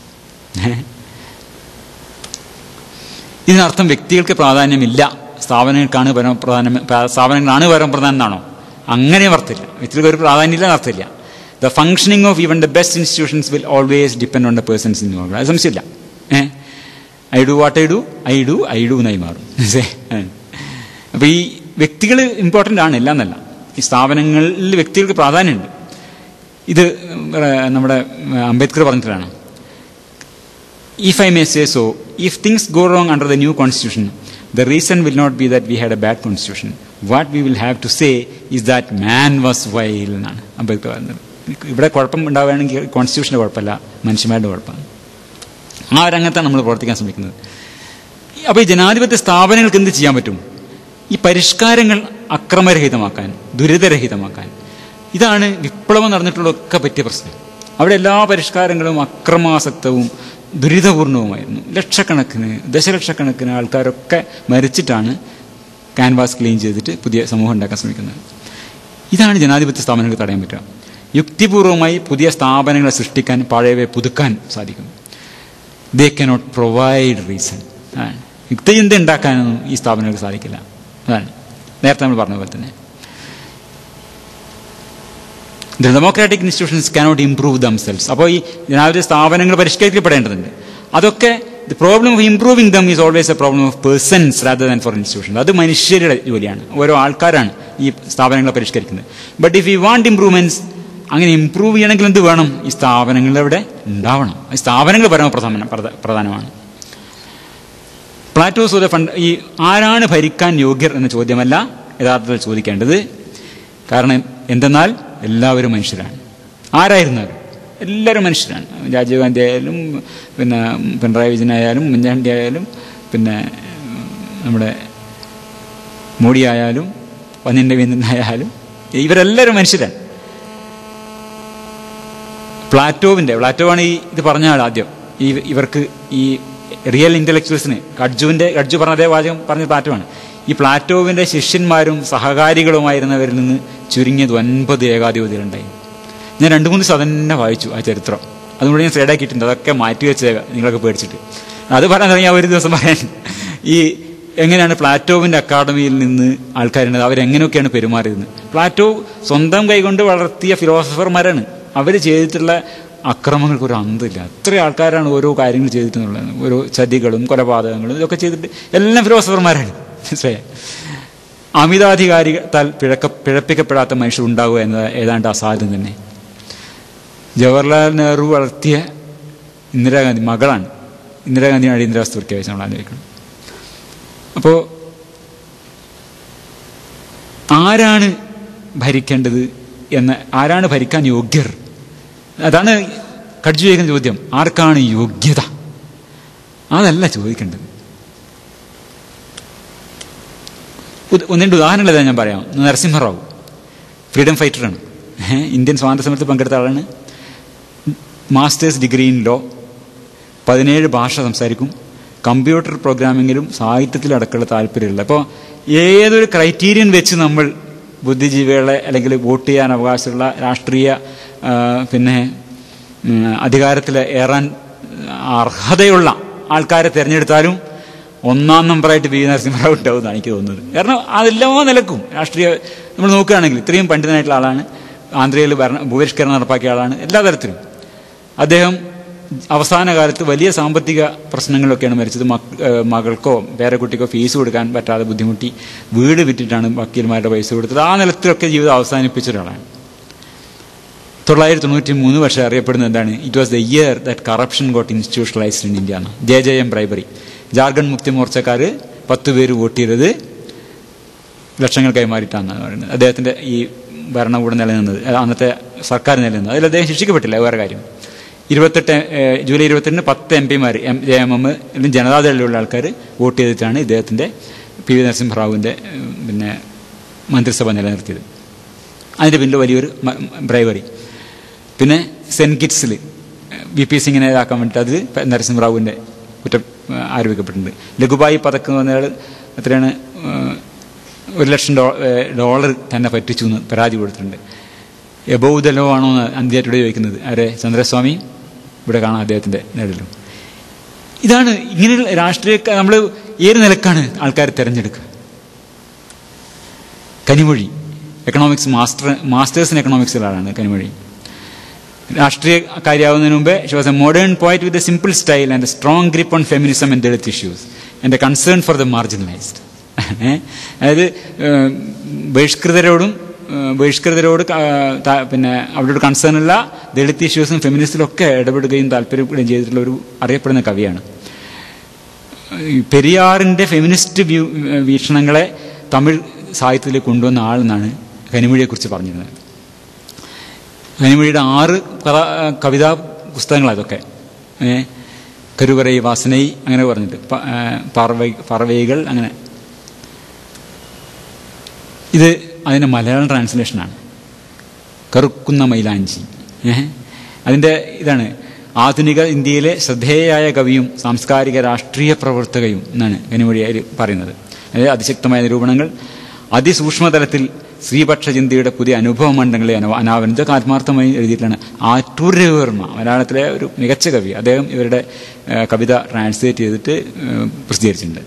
ഇതിനർത്ഥം വ്യക്തികൾക്ക് പ്രാധാന്യമില്ല സ്ഥാപനങ്ങൾക്കാണ് പരം പ്രധാനം സ്ഥാപനങ്ങളാണ് പരം പ്രധാനം എന്നാണോ അങ്ങനെ അർത്ഥമില്ല വ്യക്തികൾക്ക് ഒരു പ്രാധാന്യമില്ല എന്നർത്ഥമില്ല the functioning of even the best institutions will always depend on the persons in organ അത് സംശയമില്ല uh I do what I do I do I do എന്നായി മാറും അപ്പോൾ ഈ വ്യക്തികൾ ഇമ്പോർട്ടൻ്റ് ആണ് എല്ലാം എന്നല്ല ഈ സ്ഥാപനങ്ങളിൽ വ്യക്തികൾക്ക് പ്രാധാന്യമുണ്ട് ഇത് നമ്മുടെ അംബേദ്കർ പറഞ്ഞിട്ടാണ് if I may say so, if things go wrong under the new constitution, the reason will not be that we had a bad constitution. What we will have to say is that man was vile എന്നാണ് അംബേദ്കർ പറയുന്നത് ഇവിടെ കുഴപ്പം ഉണ്ടാവുകയാണെങ്കിൽ കോൺസ്റ്റിറ്റ്യൂഷൻ്റെ കുഴപ്പമല്ല മനുഷ്യന്മാരുടെ കുഴപ്പമാണ് ആ രംഗത്താണ് നമ്മൾ പ്രവർത്തിക്കാൻ ശ്രമിക്കുന്നത് അപ്പോൾ ഈ ജനാധിപത്യ സ്ഥാപനങ്ങൾക്ക് എന്ത് ചെയ്യാൻ പറ്റും ഈ പരിഷ്കാരങ്ങൾ അക്രമരഹിതമാക്കാൻ ദുരിതരഹിതമാക്കാൻ ഇതാണ് വിപ്ലവം നടന്നിട്ടുള്ളതൊക്കെ പറ്റിയ പ്രശ്നം അവിടെ എല്ലാ പരിഷ്കാരങ്ങളും അക്രമാസക്തവും ദുരിതപൂർണവുമായിരുന്നു ലക്ഷക്കണക്കിന് ദശലക്ഷക്കണക്കിന് ആൾക്കാരൊക്കെ മരിച്ചിട്ടാണ് ക്യാൻവാസ് ക്ലീൻ ചെയ്തിട്ട് പുതിയ സമൂഹം ഉണ്ടാക്കാൻ ശ്രമിക്കുന്നത് ഇതാണ് ജനാധിപത്യ സ്ഥാപനങ്ങൾക്ക് തടയാൻ പറ്റുക യുക്തിപൂർവമായി പുതിയ സ്ഥാപനങ്ങളെ സൃഷ്ടിക്കാൻ പഴയവയെ പുതുക്കാൻ സാധിക്കും ദേ കനോട്ട് പ്രൊവൈഡ് റീസൺ അതാണ് യുക്തിചിന്ത ഉണ്ടാക്കാനൊന്നും ഈ സ്ഥാപനങ്ങൾക്ക് സാധിക്കില്ല അതാണ് നേരത്തെ നമ്മൾ പറഞ്ഞ പോലെ തന്നെ the democratic institutions cannot improve themselves അപ്പോൾ ഈ ജനാധിപത്യ സ്ഥാപനങ്ങൾ പരിഷ്കരിക്കപ്പെടേണ്ടതുണ്ട് അതൊക്കെ the problem of improving them is always a problem of persons rather than for institution അത് മനുഷ്യരുടെ ജോലിയാണ് ഓരോ ആൾക്കാരാണ് ഈ സ്ഥാപനങ്ങളെ പരിഷ്കരിക്കുന്നത് but if you want improvements അങ്ങനെ ഇംപ്രൂവ് ചെയ്യണമെങ്കിൽ എന്ത് വേണം ഈ സ്ഥാപനങ്ങൾ അവിടെ ഉണ്ടാവണം ഈ സ്ഥാപനങ്ങൾ പരമപ്രധാന പ്രധാനമാണ് പ്ലാറ്റോസ് ഒരു ഫണ്ട് ഈ ആരാണ് ഭരിക്കാൻ യോഗ്യർ എന്ന ചോദ്യമല്ല യഥാർത്ഥത്തിൽ ചോദിക്കേണ്ടത് കാരണം എന്തെന്നാൽ എല്ലാവരും മനുഷ്യരാണ് ആരായിരുന്നാലും എല്ലാവരും മനുഷ്യരാണ് രാജീവ് ഗാന്ധി ആയാലും പിന്നെ പിണറായി വിജയൻ ആയാലും ഉമ്മൻചാണ്ടി ആയാലും പിന്നെ നമ്മുടെ മോഡി ആയാലും പന്നിൻ്റെ രവീന്ദ്രൻ ആയാലും ഇവരെല്ലാവരും മനുഷ്യരാണ് പ്ലാറ്റോവിൻ്റെ പ്ലാറ്റോവാണ് ഈ ഇത് പറഞ്ഞ ആൾ ആദ്യം ഈ ഇവർക്ക് ഈ റിയൽ ഇൻ്റലക്ച്വൽസിന് കഡ്ജുവിൻ്റെ കഡ്ജു പറഞ്ഞ അതേ വാചകം പറഞ്ഞ പ്ലാറ്റോവാണ് ഈ പ്ലാറ്റോവിൻ്റെ ശിഷ്യന്മാരും സഹകാരികളുമായിരുന്നവരിൽ നിന്ന് ചുരുങ്ങിയത് ഒൻപത് ഏകാധിപതികളുണ്ടായി ഞാൻ രണ്ട് മൂന്ന് ദിവസം അതന്നെ വായിച്ചു ആ ചരിത്രം അതുകൊണ്ട് ഞാൻ സൈഡാക്കിയിട്ടുണ്ട് അതൊക്കെ മാറ്റി വെച്ചേക്ക നിങ്ങളൊക്കെ പേടിച്ചിട്ട് അത് പറയാൻ തുടങ്ങി ഒരു ദിവസം പറയാൻ ഈ എങ്ങനെയാണ് പ്ലാറ്റോവിൻ്റെ അക്കാഡമിയിൽ നിന്ന് ആൾക്കാരുണ്ട് അവരെങ്ങനെയൊക്കെയാണ് പെരുമാറിയത് പ്ലാറ്റോ സ്വന്തം കൈകൊണ്ട് വളർത്തിയ ഫിലോസഫർമാരാണ് അവർ ചെയ്തിട്ടുള്ള അക്രമങ്ങൾക്ക് ഒരു അന്തമില്ല അത്ര ആൾക്കാരാണ് ഓരോ കാര്യങ്ങൾ ചെയ്തിട്ടുള്ളത് ഓരോ ചതികളും കൊലപാതകങ്ങളും ഇതൊക്കെ ചെയ്തിട്ട് എല്ലാം ഫിലോസഫർമാരാണ് മനസ്സിലായ അമിതാധികാരികളാൽ പിഴക്ക പിഴപ്പിക്കപ്പെടാത്ത മനുഷ്യർ ഉണ്ടാവുക എന്നത് ഏതാണ്ട് അസാധ്യം തന്നെ ജവഹർലാൽ നെഹ്റു വളർത്തിയ ഇന്ദിരാഗാന്ധി മകളാണ് ഇന്ദിരാഗാന്ധിയാണ് അടിയന്തരാവസ്ഥ പ്രഖ്യാപിച്ച് നമ്മൾ ആലോചിക്കണം അപ്പോൾ ആരാണ് ഭരിക്കേണ്ടത് എന്ന് ആരാണ് ഭരിക്കാൻ യോഗ്യർ അതാണ് കഡ്ജു ചോദിക്കുന്ന ചോദ്യം ആർക്കാണ് യോഗ്യത അതല്ല ചോദിക്കേണ്ടത് ഒന്നിൻ്റെ ഉദാഹരണങ്ങൾ ഏതാ ഞാൻ പറയാം നരസിംഹറാവു ഫ്രീഡം ഫൈറ്ററാണ് ഇന്ത്യൻ സ്വാതന്ത്ര്യ സമരത്തിൽ പങ്കെടുത്ത ആളാണ് മാസ്റ്റേഴ്സ് ഡിഗ്രി ഇൻ ലോ പതിനേഴ് ഭാഷ സംസാരിക്കും കമ്പ്യൂട്ടർ പ്രോഗ്രാമിങ്ങിലും സാഹിത്യത്തിലും അടക്കമുള്ള താല്പര്യമുള്ള അപ്പോൾ ഏതൊരു ക്രൈറ്റീരിയൻ വെച്ച് നമ്മൾ ബുദ്ധിജീവികളെ അല്ലെങ്കിൽ വോട്ട് ചെയ്യാൻ അവകാശമുള്ള രാഷ്ട്രീയ പിന്നെ അധികാരത്തിൽ ഏറാൻ അർഹതയുള്ള ആൾക്കാരെ തിരഞ്ഞെടുത്താലും ഒന്നാം നമ്പറായിട്ട് വി നരസിംഹറാവ് ഉണ്ടാവുമെന്നാണ് എനിക്ക് തോന്നുന്നത് കാരണം അതെല്ലാമോ നിലക്കും രാഷ്ട്രീയ നമ്മൾ നോക്കുകയാണെങ്കിൽ ഇത്രയും പണ്ഡിതനായിട്ടുള്ള ആളാണ് ആന്ധ്രയിൽ ഭരണ ഭൂപരിഷ്കരണം നടപ്പാക്കിയ ആളാണ് എല്ലാ തരത്തിലും അദ്ദേഹം അവസാന കാലത്ത് വലിയ സാമ്പത്തിക പ്രശ്നങ്ങളൊക്കെയാണ് മരിച്ചത് മകൾക്കോ പേരക്കുട്ടിക്കോ ഫീസ് കൊടുക്കാൻ പറ്റാതെ ബുദ്ധിമുട്ടി വീട് വിറ്റിട്ടാണ് വക്കീൽമാരുടെ പൈസ കൊടുത്തത് ആ നിലത്തിലൊക്കെ ജീവിതം അവസാനിപ്പിച്ച ഒരാളാണ് തൊള്ളായിരത്തി തൊണ്ണൂറ്റി മൂന്ന് വർഷം അറിയപ്പെടുന്നത് എന്താണ് it was the year that corruption got institutionalised in India ആണ് J J M bribery Jharkhand Mukti മോർച്ചക്കാർ പത്ത് പേര് വോട്ട് ചെയ്തത് ലക്ഷങ്ങൾ കൈമാറിയിട്ടാണെന്നാണ് പറയുന്നത് അദ്ദേഹത്തിൻ്റെ ഈ ഭരണകൂടം നിലനിന്നത് അന്നത്തെ സർക്കാർ നിലനിന്നത് അതിൽ അദ്ദേഹം ശിക്ഷിക്കപ്പെട്ടില്ല വേറെ കാര്യം ഇരുപത്തെട്ട് ജൂലൈ ഇരുപത്തെട്ടിന് പത്ത് എം പിമാർ എം ജെ എം എം അല്ലെങ്കിൽ ജനതാദളിലുള്ള ആൾക്കാർ വോട്ട് ചെയ്തിട്ടാണ് ഇദ്ദേഹത്തിൻ്റെ പി വി നരസിംഹറാവുവിൻ്റെ പിന്നെ മന്ത്രിസഭ നിലനിർത്തിയത് അതിൻ്റെ പിന്നിൽ വലിയൊരു ബ്രൈവറി പിന്നെ സെൻറ്റ് കിറ്റ്സിൽ വി പി സിംഗിനെ ഇതാക്കാൻ വേണ്ടിയിട്ട് അതിൽ നരസിംഹറാവുവിൻ്റെ കുറ്റ ആ, ആരോപിക്കപ്പെട്ടിട്ടുണ്ട് ലഘുബായി പതക്ക് എന്ന് പറഞ്ഞാൽ എത്രയാണ് ആ, ഒരു ലക്ഷം ഡോ ഏ, ഡോളർ തന്നെ പറ്റിച്ചു എന്ന് പരാതി കൊടുത്തിട്ടുണ്ട് എബൗ ദ ലോ ആണോ എന്ന് അന്ത്യമായിട്ടോട് ചോദിക്കുന്നത് ആരെ ചന്ദ്രസ്വാമി ഇവിടെ കാണാം അദ്ദേഹത്തിൻ്റെ നേടലും ഇതാണ് ഇങ്ങനെയുള്ള രാഷ്ട്രീയ നമ്മൾ ഏത് നിലക്കാണ് ആൾക്കാർ തിരഞ്ഞെടുക്കുക Kanimozhi economics master masters in എക്കണോമിക്സിലാണ് കനിമൊഴി രാഷ്ട്രീയ കാര്യമാവുന്നതിന് മുമ്പേ ഷി വാസ് എ മോഡേൺ പോയിന്റ് with a simple style and a strong grip on feminism and Dalit issues and a concern for the marginalised അതായത് ഏഹ്, ബഹിഷ്കൃതരോടും ഏഹ്, ബഹിഷ്കൃതരോട് ക- താ- പിന്നെ അവരോട് കൺസേൺ ഉള്ള ദളിത് ഇഷ്യൂസും ഫെമിനിസ്റ്റിലും ഒക്കെ ഇടപെടുകയും താല്പര്യപ്പെടുകയും ചെയ്തിട്ടുള്ള ഒരു അറിയപ്പെടുന്ന കവിയാണ് ഈ പെരിയാറിൻ്റെ ഫെമിനിസ്റ്റ് വ്യൂ വീക്ഷണങ്ങളെ തമിഴ് സാഹിത്യത്തിൽ കൊണ്ടുവന്ന ആളെന്നാണ് കനിമൊഴിയെക്കുറിച്ച് പറഞ്ഞിരുന്നത് കനിമൊഴിയുടെ ആറ് കഥ കവിതാ പുസ്തകങ്ങളാണ് ഇതൊക്കെ ഏ കരുവറൈ വാസനൈ അങ്ങനെ പറഞ്ഞിട്ട് പ- ഏ, പറവൈ പറവൈകൾ അങ്ങനെ ഇത് അതിൻ്റെ മലയാളം ട്രാൻസ്ലേഷനാണ് കറുക്കുന്ന മൈലാഞ്ചി ഏഹ് അതിൻ്റെ ഇതാണ് ആധുനിക ഇന്ത്യയിലെ ശ്രദ്ധേയയായ കവിയും സാംസ്കാരിക രാഷ്ട്രീയ പ്രവർത്തകയും എന്നാണ് കനിമൊഴിയായി പറയുന്നത് അതായത് അതിശക്തമായ നിരൂപണങ്ങൾ അതിസൂക്ഷ്മതലത്തിൽ സ്ത്രീപക്ഷ ചിന്തയുടെ പുതിയ അനുഭവ മണ്ഡലങ്ങളെ അന- അനാവരണം ഇതൊക്കെ ആത്മാർത്ഥമായി എഴുതിയിട്ടാണ് ആറ്റൂർ രവിവർമ്മ മലയാളത്തിലെ ഒരു മികച്ച കവി അദ്ദേഹം ഇവരുടെ ഏഹ്, കവിത ട്രാൻസ്ലേറ്റ് ചെയ്തിട്ട് ഏഹ്, പ്രസിദ്ധീകരിച്ചിട്ടുണ്ട്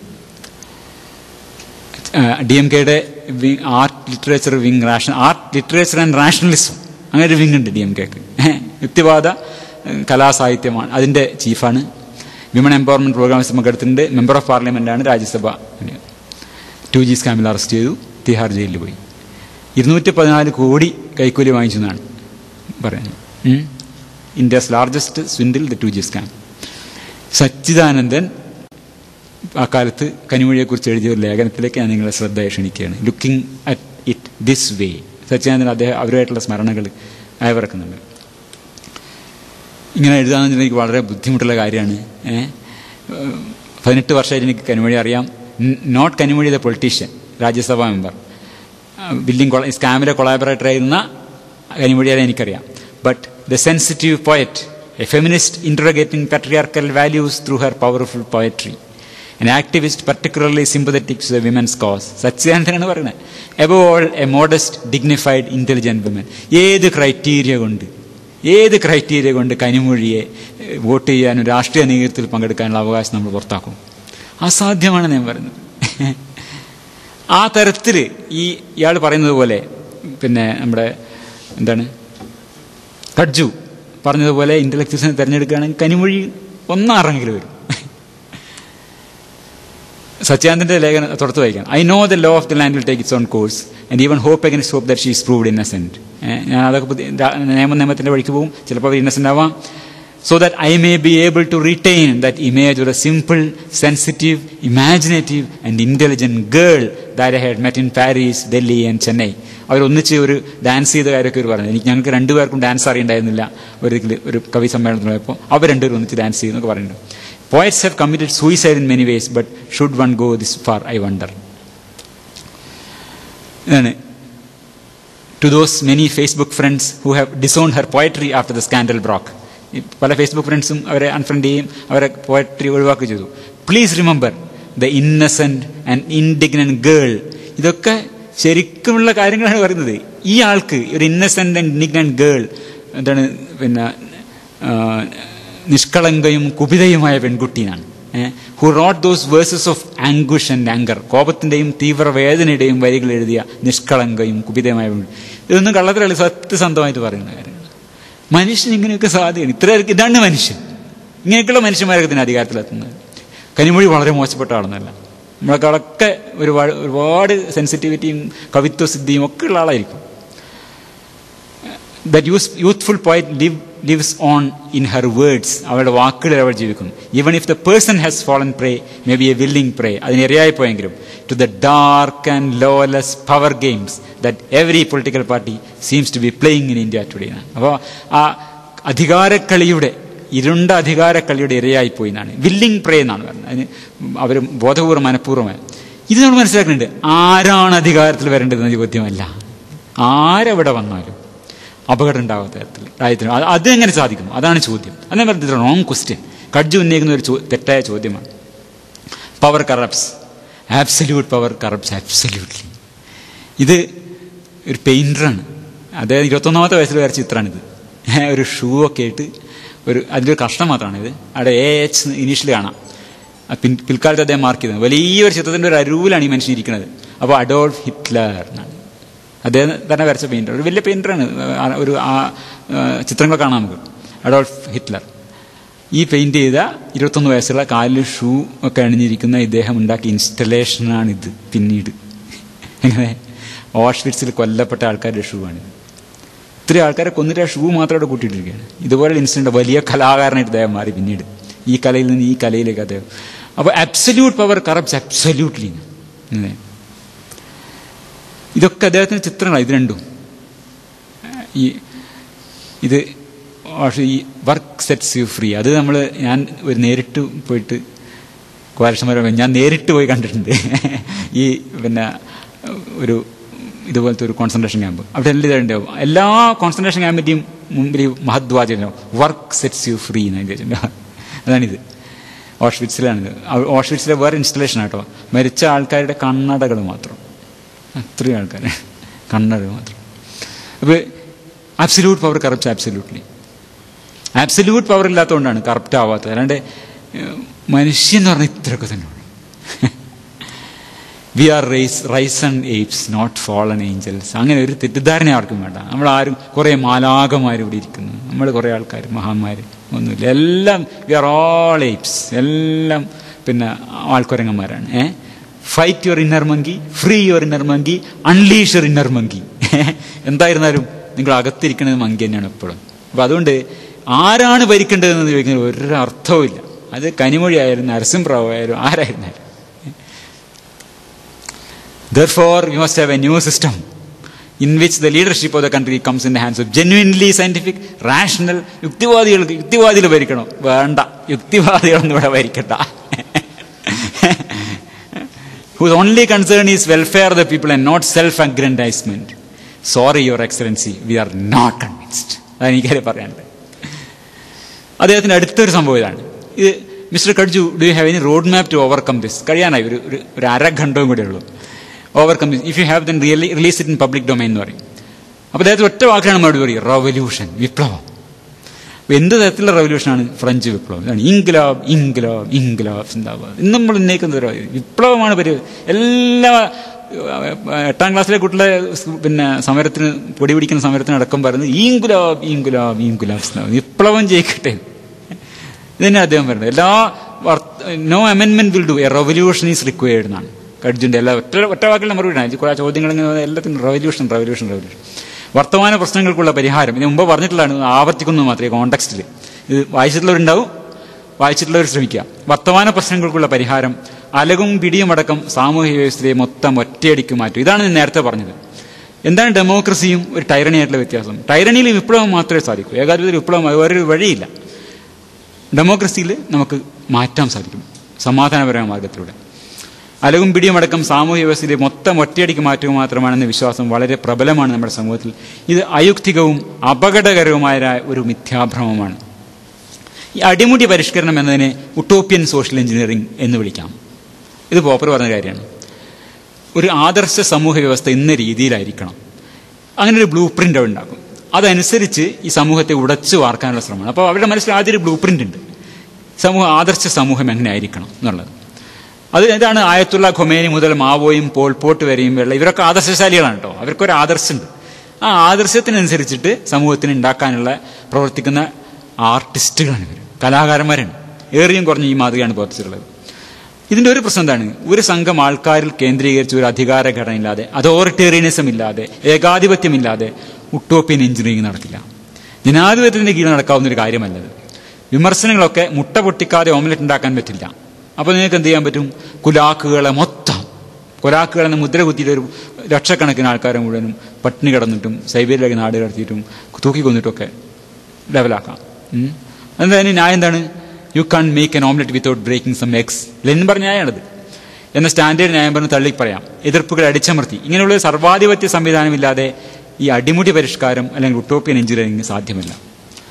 ഡി എം കെയുടെ art literature wing ration art literature and rationalism അങ്ങനെ ഒരു വിങ് ഉണ്ട് ഡി എം കെക്ക് യുക്തിവാദ ഏഹ്, കലാസാഹിത്യമാണ് അതിൻ്റെ ചീഫാണ് വിമൺ എംപവർമെൻറ്റ് പ്രോഗ്രാംസ് പങ്കെടുത്തിട്ടുണ്ട് മെമ്പർ ഓഫ് പാർലമെൻ്റാണ് രാജ്യസഭ ടു ജി സ്കാമിൽ അറസ്റ്റ് ചെയ്തു തിഹാർ ജയിലിൽ പോയി ഇരുന്നൂറ്റി പതിനാല് കോടി കൈക്കൂലി വാങ്ങിച്ചു എന്നാണ് പറയുന്നത് India's largest swindle the two G scam Sachidanandan അക്കാലത്ത് കനിമൊഴിയെക്കുറിച്ച് എഴുതിയ ഒരു ലേഖനത്തിലേക്ക് ഞാൻ നിങ്ങളെ ശ്രദ്ധ ക്ഷണിക്കുകയാണ് looking at it this way Sachidanandan അദ്ദേഹം അവരുമായിട്ടുള്ള സ്മരണകൾ അയവിറക്കുന്നുണ്ട് ഇങ്ങനെ എഴുതാന്ന് വെച്ചാൽ എനിക്ക് വളരെ ബുദ്ധിമുട്ടുള്ള കാര്യമാണ് ഏ? ഏഹ് പതിനെട്ട് വർഷമായിട്ട് എനിക്ക് കനിമൊഴി അറിയാം not Kanimozhi the politician Rajya Sabha member ബില്ലിംഗ് കൊള സ്കാമിലെ കൊളാബറേറ്റർ ആയിരുന്ന കനിമൊഴിയാലെ എനിക്കറിയാം but the sensitive poet a feminist interrogating patriarchal values through her powerful poetry an activist particularly sympathetic to the women's cause സച്ചിദാനന്ദനാണ് പറയുന്നത് above all a modest dignified intelligent women ഏത് criteria കൊണ്ട് ഏത് ക്രൈറ്റീരിയ കൊണ്ട് കനിമൊഴിയെ ഏഹ്, vote ചെയ്യാനും രാഷ്ട്രീയ നീക്കത്തിൽ പങ്കെടുക്കാനുള്ള അവകാശം നമ്മൾ പുറത്താക്കും അസാധ്യമാണ് ഞാൻ പറയുന്നത് ആ തരത്തിൽ ഈ ഇയാൾ പറയുന്നത് പോലെ പിന്നെ നമ്മുടെ എന്താണ് കഡ്ജു പറഞ്ഞതുപോലെ ഇന്റലക്ച്വൽസിനെ തിരഞ്ഞെടുക്കുകയാണെങ്കിൽ കനിമൊഴി ഒന്നാറെങ്കിലും വരും സത്യാനന്ദന്റെ ലേഖനം തുടർത്ത് വായിക്കാം I know the law of the land will take its own course and even hope against hope that she is proved innocent ഞാൻ അതൊക്കെ പുതിയ രാ- നിയമ നിയമത്തിന്റെ വഴിക്ക് പോകും ചിലപ്പോൾ അവർ ഇന്നസെന്റ് ആവാം so that I may be able to retain that image ഒരു simple sensitive imaginative and intelligent girl that I had met in Paris Delhi and Chennai അവരൊന്നിച്ച് ഒരു ഡാൻസ് ചെയ്ത കാര്യമൊക്കെ ഒരു പറഞ്ഞു എനിക്ക് ഞങ്ങൾക്ക് രണ്ടുപേർക്കും ഡാൻസ് അറിയണ്ടായിരുന്നില്ല ഒരു ഇതില് ഒരു കവി സമ്മേളനത്തിൽ പോയപ്പോൾ അവർ രണ്ടുപേരും ഒന്നിച്ച് ഡാൻസ് ചെയ്യുന്നൊക്കെ പറയുന്നുണ്ട് poets have committed suicide in many ways but should one go this far I wonder ഇതാണ് to those many Facebook friends who have disown her poetry after the scandal broke പല ഫേസ്ബുക്ക് ഫ്രണ്ട്സും അവരെ unfriend ചെയ്യും അവരെ poetry ഒഴിവാക്കി ചെയ്തു please remember the innocent and indignant girl ഇതൊക്കെ ശരിക്കുമുള്ള കാര്യങ്ങളാണ് പറയുന്നത് ഈ ആൾക്ക് ഒരു ഇന്നസെന്റ് ആൻഡ് ഇൻഡിഗ്നൻ ഗേൾ എന്താണ് പിന്നെ ആ, നിഷ്കളങ്കയും കുപിതയുമായ പെൺകുട്ടിയാണ് who wrote those verses of anguish and anger കോപത്തിന്റെയും തീവ്രവേദനയുടെയും വരികൾ എഴുതിയ നിഷ്കളങ്കയും കുപിതയുമായ പെൺകുട്ടി ഇതൊന്നും കള്ളത്തിലല്ല സത്യസന്ധമായിട്ട് പറയുന്ന കാര്യങ്ങൾ മനുഷ്യൻ ഇങ്ങനെയൊക്കെ സാധ്യമാണ് ഇത്ര ഇതാണ് മനുഷ്യൻ ഇങ്ങനെയൊക്കെയുള്ള മനുഷ്യന്മാരൊക്കെ ഇതിന് അധികാരത്തിലെത്തുന്നത് കനിമൊഴി വളരെ മോശപ്പെട്ട ആളൊന്നല്ല നമ്മളെക്കാളൊക്കെ ഒരുപാട് ഒരുപാട് സെൻസിറ്റിവിറ്റിയും കവിത്വ സിദ്ധിയും ഒക്കെ ഉള്ള ആളായിരിക്കും that use youthful point live lives on in her words അവളുടെ വാക്കുകളിൽ അവൾ ജീവിക്കുന്നു even if the person has fallen prey may be a willing prey അതിന് ഇരയായി പോയെങ്കിലും to the dark and lawless power games that every political party seems to be playing in India today അപ്പോൾ ആ അധികാരക്കളിയുടെ ഇരുണ്ട അധികാരക്കളിയുടെ ഇരയായി പോയി എന്നാണ് വില്ലിംഗ് പ്രേ എന്നാണ് പറയുന്നത് അതിന് അവർ ബോധപൂർവ്വം മനഃപൂർവ്വമായി ഇത് നമ്മൾ മനസ്സിലാക്കുന്നുണ്ട് ആരാണ് അധികാരത്തിൽ വരേണ്ടതെന്ന ചോദ്യമല്ല ആരെവിടെ വന്നാലും അപകടം ഉണ്ടാവാത്ത തരത്തിൽ രാജ്യത്തിന് അത് അതെങ്ങനെ സാധിക്കുന്നു അതാണ് ചോദ്യം അതാണ് പറഞ്ഞത് റോങ് ക്വസ്റ്റ്യൻ കഡ്ജു ഉന്നയിക്കുന്ന ഒരു ചോ- തെറ്റായ ചോദ്യമാണ് power corrupts absolute power corrupts absolutely ഇത് ഒരു പെയിൻറ്ററാണ് അദ്ദേഹം ഇരുപത്തൊന്നാമത്തെ വയസ്സിൽ വരച്ച ചിത്രമാണിത് ഒരു ഷൂ ഒക്കെ ആയിട്ട് ഒരു അതിലൊരു കഷ്ണം മാത്രമാണ് ഇത് അവിടെ എ എച്ച് ഇനീഷ്യൽ കാണാം ആ പിൻ പിൽക്കാലത്ത് അദ്ദേഹം മാർക്ക് ചെയ്തത് വലിയൊരു ചിത്രത്തിൻ്റെ ഒരു അരുവിലാണ് ഈ മനുഷ്യൻ ഇരിക്കുന്നത് അപ്പോൾ അഡോൾഫ് ഹിറ്റ്ലർ എന്നാണ് അദ്ദേഹം തന്നെ വരച്ച പെയിൻറ്റർ ഒരു വലിയ പെയിൻറ്ററാണ് ഒരു ആ ചിത്രങ്ങൾ കാണാം നമുക്ക് അഡോൾഫ് ഹിറ്റ്ലർ ഈ പെയിന്റ് ചെയ്ത ഇരുപത്തൊന്ന് വയസ്സുള്ള കാലിൽ ഷൂ ഒക്കെ അണിഞ്ഞിരിക്കുന്ന ഇദ്ദേഹം ഉണ്ടാക്കിയ ഇൻസ്റ്റലേഷനാണിത് പിന്നീട് എങ്ങനെ ഓഷ്വിറ്റ്സിൽ കൊല്ലപ്പെട്ട ആൾക്കാരുടെ ഷൂ ആണിത് ഇത്രയും ആൾക്കാരെ കൊന്നിട്ട് ആ ഷൂ മാത്രം അവിടെ കൂട്ടിയിട്ടിരിക്കുകയാണ് ഇതുപോലെ ഇൻസിഡന്റ് വലിയ കലാകാരനായിട്ട് അദ്ദേഹം മാറി പിന്നീട് ഈ കലയിൽ നിന്ന് ഈ കലയിലേക്ക് അദ്ദേഹം അപ്പോൾ അബ്സല്യൂട്ട് പവർ കറപ്റ്റ്സ് അബ്സല്യൂട്ട്ലി ഇതൊക്കെ അദ്ദേഹത്തിൻ്റെ ചിത്രങ്ങളാണ് ഇത് രണ്ടും ഈ ഇത് പക്ഷേ ഈ വർക്ക് സെറ്റ്സ് യു ഫ്രീ അത് നമ്മൾ ഞാൻ ഒരു നേരിട്ട് പോയിട്ട് കുമാരക്ഷമരം ഞാൻ നേരിട്ട് പോയി കണ്ടിട്ടുണ്ട് ഈ പിന്നെ ഒരു ഇതുപോലത്തെ ഒരു കോൺസെൻട്രേഷൻ ക്യാമ്പ് അവിടെ എല്ലാം ഇതുണ്ടാവും എല്ലാ കോൺസെൻട്രേഷൻ ക്യാമ്പിൻ്റെയും മുമ്പിൽ ഈ മഹദ്വാചനം വർക്ക് സെറ്റ്സ് യു ഫ്രീ എന്ന് എഴുതിയിട്ടുണ്ട് അതാണിത് ഓഷ്വിറ്റ്സിലാണിത് ഓഷ്വിറ്റ്സിലെ വേറെ ഇൻസ്റ്റലേഷൻ ആട്ടോ മരിച്ച ആൾക്കാരുടെ കണ്ണടകൾ മാത്രം അത്രയും ആൾക്കാർ കണ്ണടകൾ മാത്രം അപ്പോൾ absolute power corrupt absolutely absolute power ഇല്ലാത്തതുകൊണ്ടാണ് കറപ്റ്റ് ആവാത്തത് അല്ലാണ്ട് മനുഷ്യൻ എന്ന് പറഞ്ഞാൽ ഇത്രയൊക്കെ തന്നെ ഉള്ളൂ we are rise rise and apes not fallen angels അങ്ങനെ ഒരു തെറ്റിദ്ധാരണ ആർക്കും വേണ്ട നമ്മൾ ആരും കുറേ മാലാകമാർ ഇവിടെ ഇരിക്കുന്നു നമ്മൾ കുറേ ആൾക്കാർ മഹാന്മാർ ഒന്നുമില്ല എല്ലാം വി ആർ ഓൾ എയ്പ്സ് എല്ലാം പിന്നെ ആൾക്കുരങ്ങന്മാരാണ് a fight your inner monkey free your inner monkey unleash your inner monkey എന്തായിരുന്നാലും നിങ്ങൾ അകത്തിരിക്കുന്നത് മങ്കി തന്നെയാണ് എപ്പോഴും അപ്പം അതുകൊണ്ട് ആരാണ് ഭരിക്കേണ്ടതെന്ന് ചോദിക്കുന്നത് ഒരു അർത്ഥവും അത് കനിമൊഴി ആയാലും നരസിംഹറാവു ആയാലും ആരായിരുന്നാലും Therefore, we must have a new system in which the leadership of the country comes in the hands of genuinely scientific, rational, യുക്തിവാദികൾക്ക് യുക്തിവാദികൾ ഭരിക്കണോ വേണ്ട യുക്തിവാദികളൊന്നും ഇവിടെ ഭരിക്കണ്ട whose only concern is welfare of the people and not self-aggrandizement. Sorry, Your Excellency, we are not convinced. അതാണ് എനിക്കത് പറയാനുള്ളത് അദ്ദേഹത്തിൻ്റെ അടുത്തൊരു സംഭവം ഇതാണ് ഇത് mister Katju do you have any road map to overcome this കഴിയാനായി ഒരു ഒരു അരഘണ്ടവും കൂടെ ഉള്ളൂ overcome this if you have then really release it in public domain എന്ന് പറയും അപ്പോൾ അദ്ദേഹത്തെ ഒറ്റ വാക്കാണ് മറുപടി പറയും റവല്യൂഷൻ വിപ്ലവം എന്ത് തരത്തിലുള്ള റവല്യൂഷനാണ് ഫ്രഞ്ച് വിപ്ലവം ഇതാണ് ഇൻഗ്ലാബ് ഇൻഗ്ലാബ് ഇൻഗ്ലാബ് സിന്ദാബാദ് ഇന്ന് നമ്മൾ ഉന്നയിക്കുന്ന ഒരു വിപ്ലവമാണ് പരിപാടി എല്ലാ എട്ടാം ക്ലാസ്സിലെ കുട്ടികളെ പിന്നെ സമരത്തിന് പൊടി പിടിക്കുന്ന സമരത്തിന് അടക്കം പറയുന്നത് ഈങ്കുലാബ് ഈങ്കുലാബ് ഈങ്കുലാബ് സിന്ദാബാദ് വിപ്ലവം ജയിക്കട്ടെ ഇതന്നെ അദ്ദേഹം പറയുന്നത് എല്ലാ നോ അമെൻമെന്റ് will do a revolution is required എന്നാണ് കഡ്ജിന്റെ എല്ലാ ഒറ്റ ഒറ്റ വാക്കിലുള്ള മറുപടി കുറെ ചോദ്യങ്ങൾ എല്ലാത്തിനും റവല്യൂഷൻ റവല്യൂഷൻ റവല്യൂഷൻ വർത്തമാന പ്രശ്നങ്ങൾക്കുള്ള പരിഹാരം ഇത് മുമ്പ് പറഞ്ഞിട്ടുള്ളതാണ് ആവർത്തിക്കുന്നത് മാത്രമേ കോണ്ടക്സ്റ്റിൽ ഇത് വായിച്ചിട്ടുള്ളവരുണ്ടാവും വായിച്ചിട്ടുള്ളവർ ശ്രമിക്കുക വർത്തമാന പ്രശ്നങ്ങൾക്കുള്ള പരിഹാരം അലകും പിടിയും അടക്കം സാമൂഹിക വ്യവസ്ഥയെ മൊത്തം ഒറ്റയടിക്ക് മാറ്റും ഇതാണ് ഞാൻ നേരത്തെ പറഞ്ഞത് എന്താണ് ഡെമോക്രസിയും ഒരു ടൈറണിയായിട്ടുള്ള വ്യത്യാസം ടൈറണിയിൽ വിപ്ലവം മാത്രമേ സാധിക്കൂ ഏകാധിപത്യ വിപ്ലവം വേറൊരു വഴിയില്ല ഡെമോക്രസിയിൽ നമുക്ക് മാറ്റാൻ സാധിക്കും സമാധാനപരമായ മാർഗത്തിലൂടെ അലകും പിടിയും അടക്കം സാമൂഹ്യ വ്യവസ്ഥയിലെ മൊത്തം ഒറ്റയടിക്ക് മാറ്റുക മാത്രമാണെന്ന വിശ്വാസം വളരെ പ്രബലമാണ് നമ്മുടെ സമൂഹത്തിൽ ഇത് അയുക്തികവും അപകടകരവുമായ ഒരു മിഥ്യാഭ്രമമാണ് ഈ അടിമുടി പരിഷ്കരണം എന്നതിനെ ഉട്ടോപ്യൻ സോഷ്യൽ എഞ്ചിനീയറിംഗ് എന്ന് വിളിക്കാം ഇത് പോപ്പർ പറഞ്ഞ കാര്യമാണ് ഒരു ആദർശ സമൂഹ വ്യവസ്ഥ ഇന്ന രീതിയിലായിരിക്കണം അങ്ങനെ ഒരു ബ്ലൂ പ്രിന്റ് ഉണ്ടാക്കും അതനുസരിച്ച് ഈ സമൂഹത്തെ ഉടച്ചു വാർക്കാനുള്ള ശ്രമമാണ് അപ്പോൾ അവരുടെ മനസ്സിൽ ആദ്യം ഒരു ബ്ലൂ പ്രിന്റ് ഉണ്ട് സമൂഹം ആദർശ സമൂഹം എങ്ങനെ ആയിരിക്കണം എന്നുള്ളത് അത് ഇതാണ് ആയത്തുള്ള ഖൊമേനി മുതൽ മാവോയും പോൾപോട്ട് വരെയും വെള്ള ഇവരൊക്കെ ആദർശശാലികളാണ് കേട്ടോ അവർക്കൊരു ആദർശമുണ്ട് ആ ആദർശത്തിനനുസരിച്ചിട്ട് സമൂഹത്തിന് ഉണ്ടാക്കാനുള്ള പ്രവർത്തിക്കുന്ന ആർട്ടിസ്റ്റുകളാണ് ഇവർ കലാകാരന്മാരാണ് ഏറിയും കുറഞ്ഞ ഈ മാതൃകയാണ് പ്രവർത്തിച്ചിട്ടുള്ളത് ഇതിന്റെ ഒരു പ്രശ്നം എന്താണ് ഒരു സംഘം ആൾക്കാരിൽ കേന്ദ്രീകരിച്ച് ഒരു അധികാര ഘടന ഇല്ലാതെ അതോറിറ്റേറിയനിസം ഇല്ലാതെ ഏകാധിപത്യമില്ലാതെ ഉട്ടോപ്യൻ എഞ്ചിനീയറിംഗ് നടക്കില്ല ജനാധിപത്യത്തിന്റെ കീഴിൽ നടക്കാവുന്ന ഒരു കാര്യമല്ലത് വിമർശനങ്ങളൊക്കെ മുട്ട പൊട്ടിക്കാതെ ഓംലെറ്റ് ഉണ്ടാക്കാൻ പറ്റില്ല അപ്പോൾ നിങ്ങൾക്ക് എന്ത് ചെയ്യാൻ പറ്റും കുലാക്കുകളെ മൊത്തം കുലാക്കുകളെന്ന് മുദ്ര കുത്തിയിട്ട് ഒരു ലക്ഷക്കണക്കിന് ആൾക്കാരെ മുഴുവനും പട്ടിണി കിടന്നിട്ടും സൈബീരിയയിലേക്ക് നാട് കടത്തിയിട്ടും തൂക്കി കൊന്നിട്ടൊക്കെ ലെവലാക്കാം എന്തായാലും ന്യായം എന്താണ് you can't make an omelette without breaking some eggs ലെൻ പറഞ്ഞ ന്യായമാണത് എന്ന സ്റ്റാൻഡേർഡ് ന്യായം പറഞ്ഞ് തള്ളി പറയാം എതിർപ്പുകൾ അടിച്ചമർത്തി ഇങ്ങനെയുള്ള സർവാധിപത്യ സംവിധാനമില്ലാതെ ഈ അടിമുടി പരിഷ്കാരം അല്ലെങ്കിൽ ഉട്ടോപ്യൻ എഞ്ചിനീയറിംഗ് സാധ്യമല്ല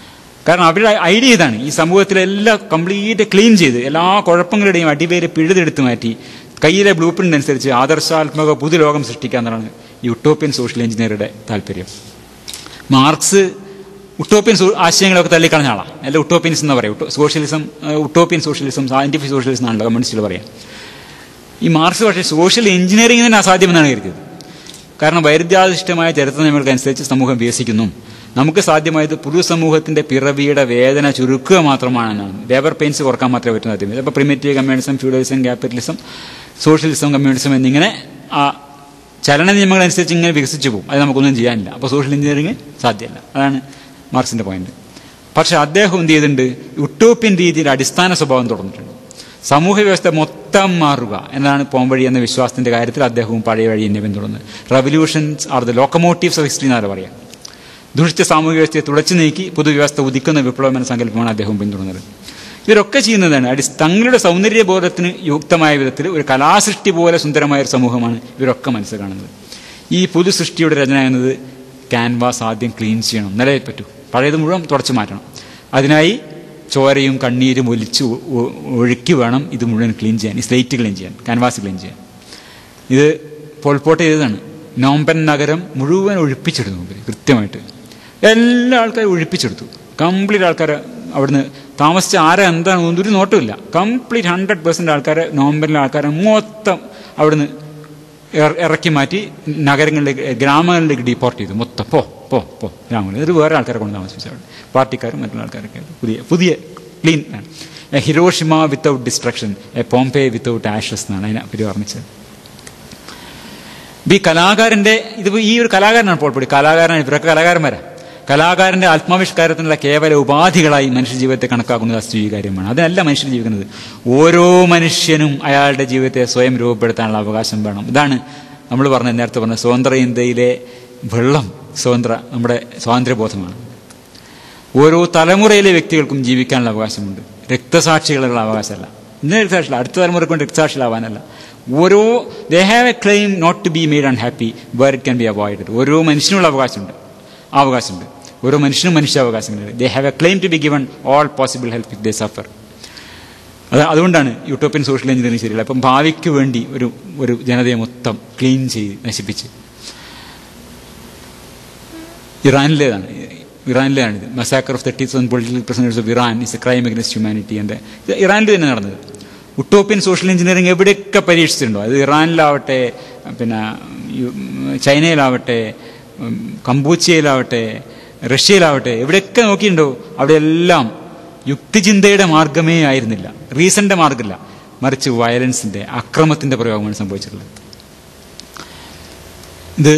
കാരണം അവരുടെ ഐഡിയ ഇതാണ് ഈ സമൂഹത്തിലെ എല്ലാം കംപ്ലീറ്റ് ക്ലീൻ ചെയ്ത് എല്ലാ കുഴപ്പങ്ങളുടെയും അടിവേര് പിഴുതെടുത്ത് മാറ്റി കയ്യിലെ ബ്ലൂ പ്രിന്റ് അനുസരിച്ച് ആദർശാത്മക പുതുലോകം സൃഷ്ടിക്കുക എന്നതാണ് ഈ യുട്ടോപ്യൻ സോഷ്യൽ എഞ്ചിനീയറുടെ താല്പര്യം മാർക്സ് ഉട്ടോപ്യൻ സോ- ആശയങ്ങളൊക്കെ തള്ളിക്കളഞ്ഞ ആളാണ് അല്ല ഉട്ടോപ്യൻസ് എന്ന് പറയാം ഉട്ടോ- socialism eh, utopian socialism scientific socialism ആണല്ലോ കമ്മ്യൂണിസ്റ്റുകൾ പറയാം ഈ മാർക്സ് പക്ഷേ സോഷ്യൽ എഞ്ചിനീയറിംഗ് തന്നെ അസാധ്യമെന്നാണ് കരുതിയത് കാരണം വൈരുദ്ധ്യാധിഷ്ഠമായ ചരിത്ര നിയമങ്ങൾക്കനുസരിച്ച് സമൂഹം വികസിക്കുന്നു നമുക്ക് സാധ്യമായത് പൊതുസമൂഹത്തിന്റെ പിറവിയുടെ വേദന ചുരുക്കുക മാത്രമാണെന്നാണ് ലേബർ പെയിൻസ് കുറക്കാൻ മാത്രമേ പറ്റുന്ന സാധ്യത അപ്പോൾ primitive communism feudalism capitalism socialism communism എന്നിങ്ങനെ ആ ചലന നിയമങ്ങളനുസരിച്ച് ഇങ്ങനെ വികസിച്ചു പോകും അത് നമുക്കൊന്നും ചെയ്യാനില്ല അപ്പോൾ സോഷ്യൽ എഞ്ചിനീയറിംഗ് സാധ്യമല്ല അതാണ് മാർക്സിന്റെ പോയിന്റ് പക്ഷെ അദ്ദേഹം എന്ത് ചെയ്തിട്ടുണ്ട് യുട്ടോപ്യൻ രീതിയിൽ അടിസ്ഥാന സ്വഭാവം തുടർന്നിട്ടുണ്ട് സമൂഹ വ്യവസ്ഥ മൊത്തം മാറുക എന്നതാണ് പോംവഴി എന്ന വിശ്വാസത്തിന്റെ കാര്യത്തിൽ അദ്ദേഹവും പഴയ വഴി എന്നെ പിന്തുടർന്നത് revolutions are the locomotives of history എന്നാണ് പറയാം ദുഷിച്ച സാമൂഹ്യ വ്യവസ്ഥയെ തുടച്ചു നീക്കി പൊതുവ്യവസ്ഥ ഉദിക്കുന്ന വിപ്ലവം എന്ന സങ്കല്പമാണ് അദ്ദേഹം പിന്തുടർന്നത് ഇവരൊക്കെ ചെയ്യുന്നതാണ് അടി തങ്ങളുടെ സൗന്ദര്യബോധത്തിന് യുക്തമായ വിധത്തിൽ ഒരു കലാസൃഷ്ടി പോലെ സുന്ദരമായ ഒരു സമൂഹമാണ് ഇവരൊക്കെ മനസ്സിൽ കാണുന്നത് ഈ പുതു സൃഷ്ടിയുടെ രചന എന്നത് ക്യാൻവാസ് ആദ്യം ക്ലീൻ ചെയ്യണം നിലയിൽ പറ്റൂ പഴയത് മുഴുവൻ തുടച്ചു മാറ്റണം അതിനായി ചോരയും കണ്ണീരും ഒലിച്ച് ഒ- ഒ- ഒഴുക്കി വേണം ഇത് മുഴുവൻ ക്ലീൻ ചെയ്യാൻ ഈ സ്ലേറ്റ് ക്ലീൻ ചെയ്യാൻ ക്യാൻവാസ് ക്ലീൻ ചെയ്യാൻ ഇത് പോൾപോട്ട് ചെയ്തതാണ് നോമ്പൻ നഗരം മുഴുവൻ ഒഴിപ്പിച്ചെടുത്തു മുമ്പിൽ കൃത്യമായിട്ട് എല്ലാ ആൾക്കാരും ഒഴിപ്പിച്ചെടുത്തു കംപ്ലീറ്റ് ആൾക്കാരെ അവിടുന്ന് താമസിച്ച ആരാ എന്താണ് ഒരു നോട്ടമില്ല കംപ്ലീറ്റ് ഹൺഡ്രഡ് പെർസെന്റ് ആൾക്കാരെ നോമ്പനിലെ ആൾക്കാരെ മൊത്തം അവിടുന്ന് ഇറ- ഇറക്കി മാറ്റി നഗരങ്ങളിലേക്ക് ഗ്രാമങ്ങളിലേക്ക് ഡീപ്പോർട്ട് ചെയ്തു മൊത്തം പോ പോ പോ ഗ്രാമങ്ങളിൽ ഇത് വേറെ ആൾക്കാരെ കൊണ്ട് താമസിപ്പിച്ചു അവിടെ പാർട്ടിക്കാരും മറ്റുള്ള ആൾക്കാരൊക്കെ ആയിട്ട് പുതിയ പുതിയ clean a Hiroshima without destruction a Pompeii without ashes എന്നാണ് അതിനെ പറ്റി വർണ്ണിച്ചത് ഈ കലാകാരന്റെ ഇത് ഈ ഒരു കലാകാരനാണ് പോൾപ്പൊടി കലാകാരനാണ് ഇവരൊക്കെ കലാകാരന്മാരാ കലാകാരന്റെ ആത്മാവിഷ്കാരത്തിനുള്ള കേവല ഉപാധികളായി മനുഷ്യ ജീവിതത്തെ കണക്കാക്കുന്നത് അസ്വീകാര്യമാണ് അതിനല്ല മനുഷ്യൻ ജീവിക്കുന്നത് ഓരോ മനുഷ്യനും അയാളുടെ ജീവിതത്തെ സ്വയം രൂപപ്പെടുത്താനുള്ള അവകാശം വേണം ഇതാണ് നമ്മൾ പറഞ്ഞ നേരത്തെ പറഞ്ഞ സ്വതന്ത്ര ഇന്ത്യയിലെ വെള്ളം സ്വതന്ത്ര നമ്മുടെ സ്വാതന്ത്ര്യബോധമാണ് ഓരോ തലമുറയിലെ വ്യക്തികൾക്കും ജീവിക്കാനുള്ള അവകാശമുണ്ട് രക്തസാക്ഷികളുള്ള അവകാശമല്ല ഇന്ന രക്തസാക്ഷികൾ അടുത്ത തലമുറയ്ക്ക് കൊണ്ട് രക്തസാക്ഷികളാവാനല്ല ഓരോ they have a claim not to be made unhappy where it can be avoided ഓരോ മനുഷ്യനുള്ള അവകാശമുണ്ട് ആ അവകാശമുണ്ട് ഓരോ മനുഷ്യനും മനുഷ്യാവകാശങ്ങളുണ്ട് they have a claim to be given all possible help if they suffer അത് അതുകൊണ്ടാണ് യൂട്ടോപ്യൻ സോഷ്യൽ എഞ്ചിനീയറിംഗ് ശരിയല്ല അപ്പം ഭാവിക്ക് വേണ്ടി ഒരു ഒരു ജനതയെ മൊത്തം ക്ലീൻ ചെയ്ത് നശിപ്പിച്ച് ഇറാനിലേതാണ് ഇറാനിലേതാണിത് massacre of thirty thousand political prisoners of Iran is a crime against humanity എൻ്റെ ഇത് ഇറാനിൽ തന്നെ നടന്നത് ഉട്ടോപ്യൻ സോഷ്യൽ എഞ്ചിനീയറിംഗ് എവിടെയൊക്കെ പരീക്ഷിച്ചിട്ടുണ്ടോ അത് ഇറാനിലാവട്ടെ പിന്നെ യു- ചൈനയിലാവട്ടെ ഉം, കമ്പൂച്ചിയയിലാവട്ടെ റഷ്യയിലാവട്ടെ എവിടെയൊക്കെ നോക്കിയിട്ടുണ്ടോ അവിടെയെല്ലാം യുക്തിചിന്തയുടെ മാർഗമേ ആയിരുന്നില്ല റീസന്റെ മാർഗമില്ല മറിച്ച് വയലൻസിന്റെ അക്രമത്തിന്റെ പ്രയോഗമാണ് സംഭവിച്ചിട്ടുള്ളത് ഇത്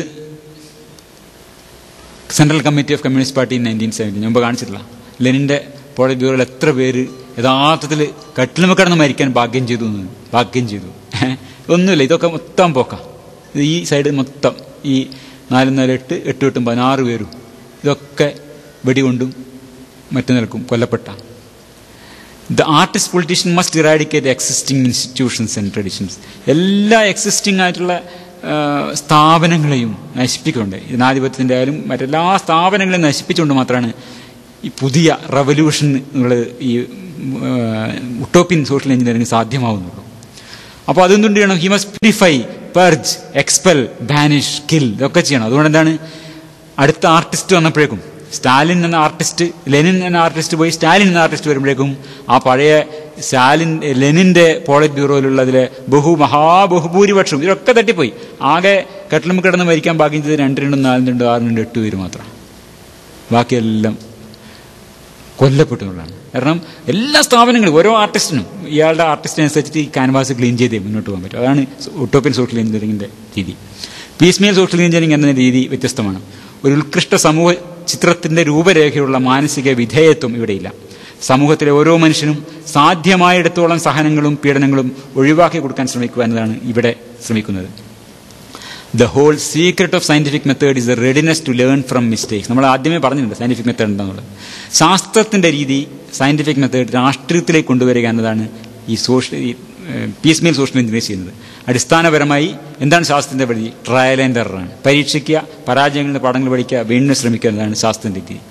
central committee of communist party nineteen seventy മുമ്പ് കാണിച്ചിട്ടില്ല ലെനിന്റെ പോളിറ്റ് ബ്യൂറോയിൽ എത്ര പേര് യഥാർത്ഥത്തിൽ കട്ടിലുമ കിടന്ന് മരിക്കാൻ ഭാഗ്യം ചെയ്തു എന്ന് ഭാഗ്യം ചെയ്തു ഏഹ്? ഒന്നുമില്ല ഇതൊക്കെ മൊത്തം പോക്കാം ഇത് ഈ സൈഡ് മൊത്തം ഈ നാലും നാല് എട്ട് എട്ട് എട്ടും പതിനാറ് പേരും ഇതൊക്കെ വെടികൊണ്ടും മറ്റു നിൽക്കും കൊല്ലപ്പെട്ട the artist politician must eradicate existing institutions and traditions എല്ലാ എക്സിസ്റ്റിംഗ് ആയിട്ടുള്ള ആ, സ്ഥാപനങ്ങളെയും നശിപ്പിക്കുന്നുണ്ട് ജനാധിപത്യത്തിൻ്റെ ആയാലും മറ്റെല്ലാ സ്ഥാപനങ്ങളെയും നശിപ്പിച്ചുകൊണ്ട് മാത്രമാണ് ഈ പുതിയ റവല്യൂഷൻ എന്നുള്ളത് ഈ ഉട്ടോപ്യൻ സോഷ്യൽ എഞ്ചിനീയറിംഗ് സാധ്യമാവുന്നുള്ളൂ അപ്പോൾ അതെന്തുകൊണ്ട് ചെയ്യണം he must purify purge expel banish kill ഇതൊക്കെ ചെയ്യണം അതുകൊണ്ട് എന്താണ് അടുത്ത ആർട്ടിസ്റ്റ് വന്നപ്പോഴേക്കും സ്റ്റാലിൻ എന്ന ആർട്ടിസ്റ്റ് ലെനിൻ എന്ന ആർട്ടിസ്റ്റ് പോയി സ്റ്റാലിൻ എന്ന ആർട്ടിസ്റ്റ് വരുമ്പോഴേക്കും ആ പഴയ സ്റ്റാലിൻ ലെനിന്റെ പോളിറ്റ് ബ്യൂറോയിലുള്ളതിലെ ബഹു മഹാബഹുഭൂരിപക്ഷം ഇതൊക്കെ തട്ടിപ്പോയി ആകെ കെട്ടിലും കിടന്ന് മരിക്കാൻ ഭാഗ്യം ചെയ്ത് രണ്ട് രണ്ടും നാലും രണ്ടും ആറ് രണ്ടും എട്ട് പേര് മാത്രം ബാക്കിയെല്ലാം കൊല്ലപ്പെട്ടു എന്നുള്ളതാണ് കാരണം എല്ലാ സ്ഥാപനങ്ങളും ഓരോ ആർട്ടിസ്റ്റിനും ഇയാളുടെ ആർട്ടിസ്റ്റിനെ അനുസരിച്ചിട്ട് ഈ ക്യാൻവാസ് ക്ലീൻ ചെയ്തേ മുന്നോട്ട് പോകാൻ പറ്റും അതാണ് ഒട്ടോപ്യൻ സോഷ്യൽ എഞ്ചിനീയറിംഗിന്റെ രീതി പീസ്മെയിൽ സോഷ്യൽ എഞ്ചിനീയറിംഗ് എന്ന രീതി വ്യത്യസ്തമാണ് ഒരു ഉത്കൃഷ്ട സമൂഹ ചിത്രത്തിന്റെ രൂപരേഖയുള്ള മാനസിക വിധേയത്വം ഇവിടെയില്ല സമൂഹത്തിലെ ഓരോ മനുഷ്യനും സാധ്യമായിടത്തോളം സഹനങ്ങളും പീഡനങ്ങളും ഒഴിവാക്കി കൊടുക്കാൻ ശ്രമിക്കുക എന്നതാണ് ഇവിടെ ശ്രമിക്കുന്നത് the whole secret of scientific method is the readiness to learn from mistakes നമ്മൾ ആദ്യമേ പറഞ്ഞിട്ടുണ്ട് സയന്റിഫിക് മെത്തേഡ് എന്താണെന്നുള്ളത് ശാസ്ത്രത്തിന്റെ രീതി സയന്റിഫിക് മെത്തേഡ് രാഷ്ട്രീയത്തിലേക്ക് കൊണ്ടുവരിക എന്നതാണ് ഈ സോഷ്യൽ ഈ പീസ്മെയിൽ സോഷ്യൽ എഞ്ചിനീയർ ചെയ്യുന്നത് അടിസ്ഥാനപരമായി എന്താണ് ശാസ്ത്രത്തിന്റെ വഴി ട്രയൽ ആൻഡ് എററാണ് പരീക്ഷിക്കുക പരാജയങ്ങളിൽ നിന്ന് പാഠങ്ങൾ പഠിക്കുക വീണ്ടും ശ്രമിക്കുക എന്നതാണ് ശാസ്ത്രത്തിന്റെ രീതി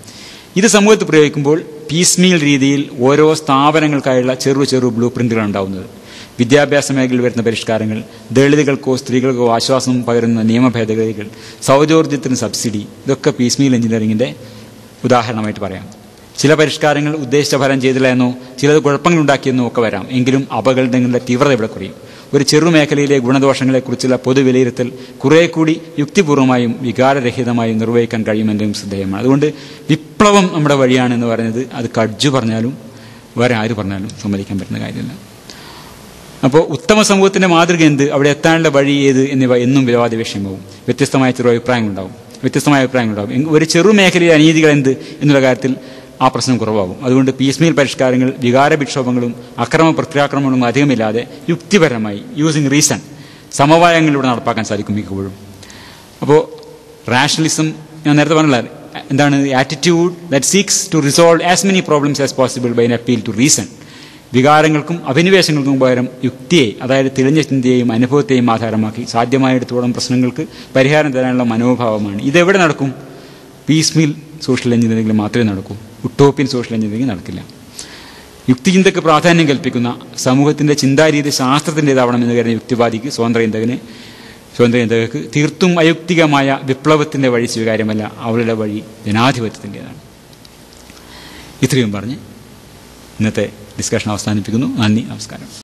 ഇത് സമൂഹത്തിൽ പ്രയോഗിക്കുമ്പോൾ പീസ്മീൽ രീതിയിൽ ഓരോ സ്ഥാപനങ്ങൾക്കായുള്ള ചെറു ചെറു ബ്ലൂ പ്രിന്റുകളാണ് ഉണ്ടാവുന്നത് വിദ്യാഭ്യാസ മേഖലയിൽ വരുന്ന പരിഷ്കാരങ്ങൾ ദളിതുകൾക്കോ സ്ത്രീകൾക്കോ ആശ്വാസം പകരുന്ന നിയമ ഭേദഗതികൾ സൗരോർജ്ജത്തിന് സബ്സിഡി ഇതൊക്കെ പീസ്മീൽ എഞ്ചിനീയറിംഗിന്റെ ഉദാഹരണമായിട്ട് പറയാം ചില പരിഷ്കാരങ്ങൾ ഉദ്ദേശിച്ച ഫലം ചെയ്തില്ല എന്നോ ചിലത് കുഴപ്പങ്ങൾ ഉണ്ടാക്കിയെന്നോ ഒക്കെ വരാം എങ്കിലും അപകടങ്ങളുടെ തീവ്രത ഇവിടെ കുറയും ഒരു ചെറുമേഖലയിലെ ഗുണദോഷങ്ങളെക്കുറിച്ചുള്ള പൊതുവിലയിരുത്തൽ കുറെ കൂടി യുക്തിപൂർവമായും വികാരരഹിതമായും നിർവഹിക്കാൻ കഴിയുമെന്നതും ശ്രദ്ധേയമാണ് അതുകൊണ്ട് വിപ്ലവം നമ്മുടെ വഴിയാണ് എന്ന് പറയുന്നത് അത് കഡ്ജു പറഞ്ഞാലും വേറെ ആര് പറഞ്ഞാലും സമ്മതിക്കാൻ പറ്റുന്ന കാര്യമല്ല അപ്പോൾ ഉത്തമ സമൂഹത്തിന്റെ മാതൃക എന്ത് അവിടെ എത്താനുള്ള വഴി ഏത് എന്നിവ എന്നും വിവാദ വിഷയമാവും വ്യത്യസ്തമായ ചെറു അഭിപ്രായങ്ങളുണ്ടാവും വ്യത്യസ്തമായ അഭിപ്രായങ്ങളുണ്ടാവും എങ് ഒരു ചെറു മേഖലയിലെ അനീതികൾ എന്ത് എന്നുള്ള കാര്യത്തിൽ ആ പ്രശ്നം കുറവാകും അതുകൊണ്ട് പീസ്മീൽ പരിഷ്കാരങ്ങൾ വികാര വിക്ഷോഭങ്ങളും അക്രമ പ്രത്യാക്രമണങ്ങളും അധികമില്ലാതെ യുക്തിപരമായി യൂസിങ് റീസൺ സമവായങ്ങളിലൂടെ നടപ്പാക്കാൻ സാധിക്കും മിക്കപ്പോഴും അപ്പോൾ റാഷണലിസം ഞാൻ നേരത്തെ പറഞ്ഞില്ല എന്താണ് attitude that seeks to resolve as many problems as possible by an appeal to reason വികാരങ്ങൾക്കും അഭിനിവേശങ്ങൾക്കും പകരം യുക്തിയെ അതായത് തെളിഞ്ഞ ചിന്തയെയും അനുഭവത്തെയും ആധാരമാക്കി സാധ്യമായിടത്തോളം പ്രശ്നങ്ങൾക്ക് പരിഹാരം തരാനുള്ള മനോഭാവമാണ് ഇതെവിടെ നടക്കും പീസ്മീൽ സോഷ്യൽ എഞ്ചിനീയറിംഗിൽ മാത്രമേ നടക്കൂ ഉട്ടോപ്യൻ സോഷ്യൽ എഞ്ചിനീയറിംഗ് നടക്കില്ല യുക്തിചിന്തയ്ക്ക് പ്രാധാന്യം കൽപ്പിക്കുന്ന സമൂഹത്തിന്റെ ചിന്താരീതി ശാസ്ത്രത്തിൻ്റെതാവണമെന്ന് കരുതുന്ന യുക്തിവാദിക്ക് സ്വതന്ത്ര ചിന്തകന് സ്വതന്ത്ര ചിന്തകർക്ക് തീർത്തും അയുക്തികമായ വിപ്ലവത്തിന്റെ വഴി സ്വീകാര്യമല്ല അവളുടെ വഴി ജനാധിപത്യത്തിൻ്റെതാണ് ഇത്രയും പറഞ്ഞ് ഇന്നത്തെ ഡിസ്കഷൻ അവസാനിപ്പിക്കുന്നു നന്ദി നമസ്കാരം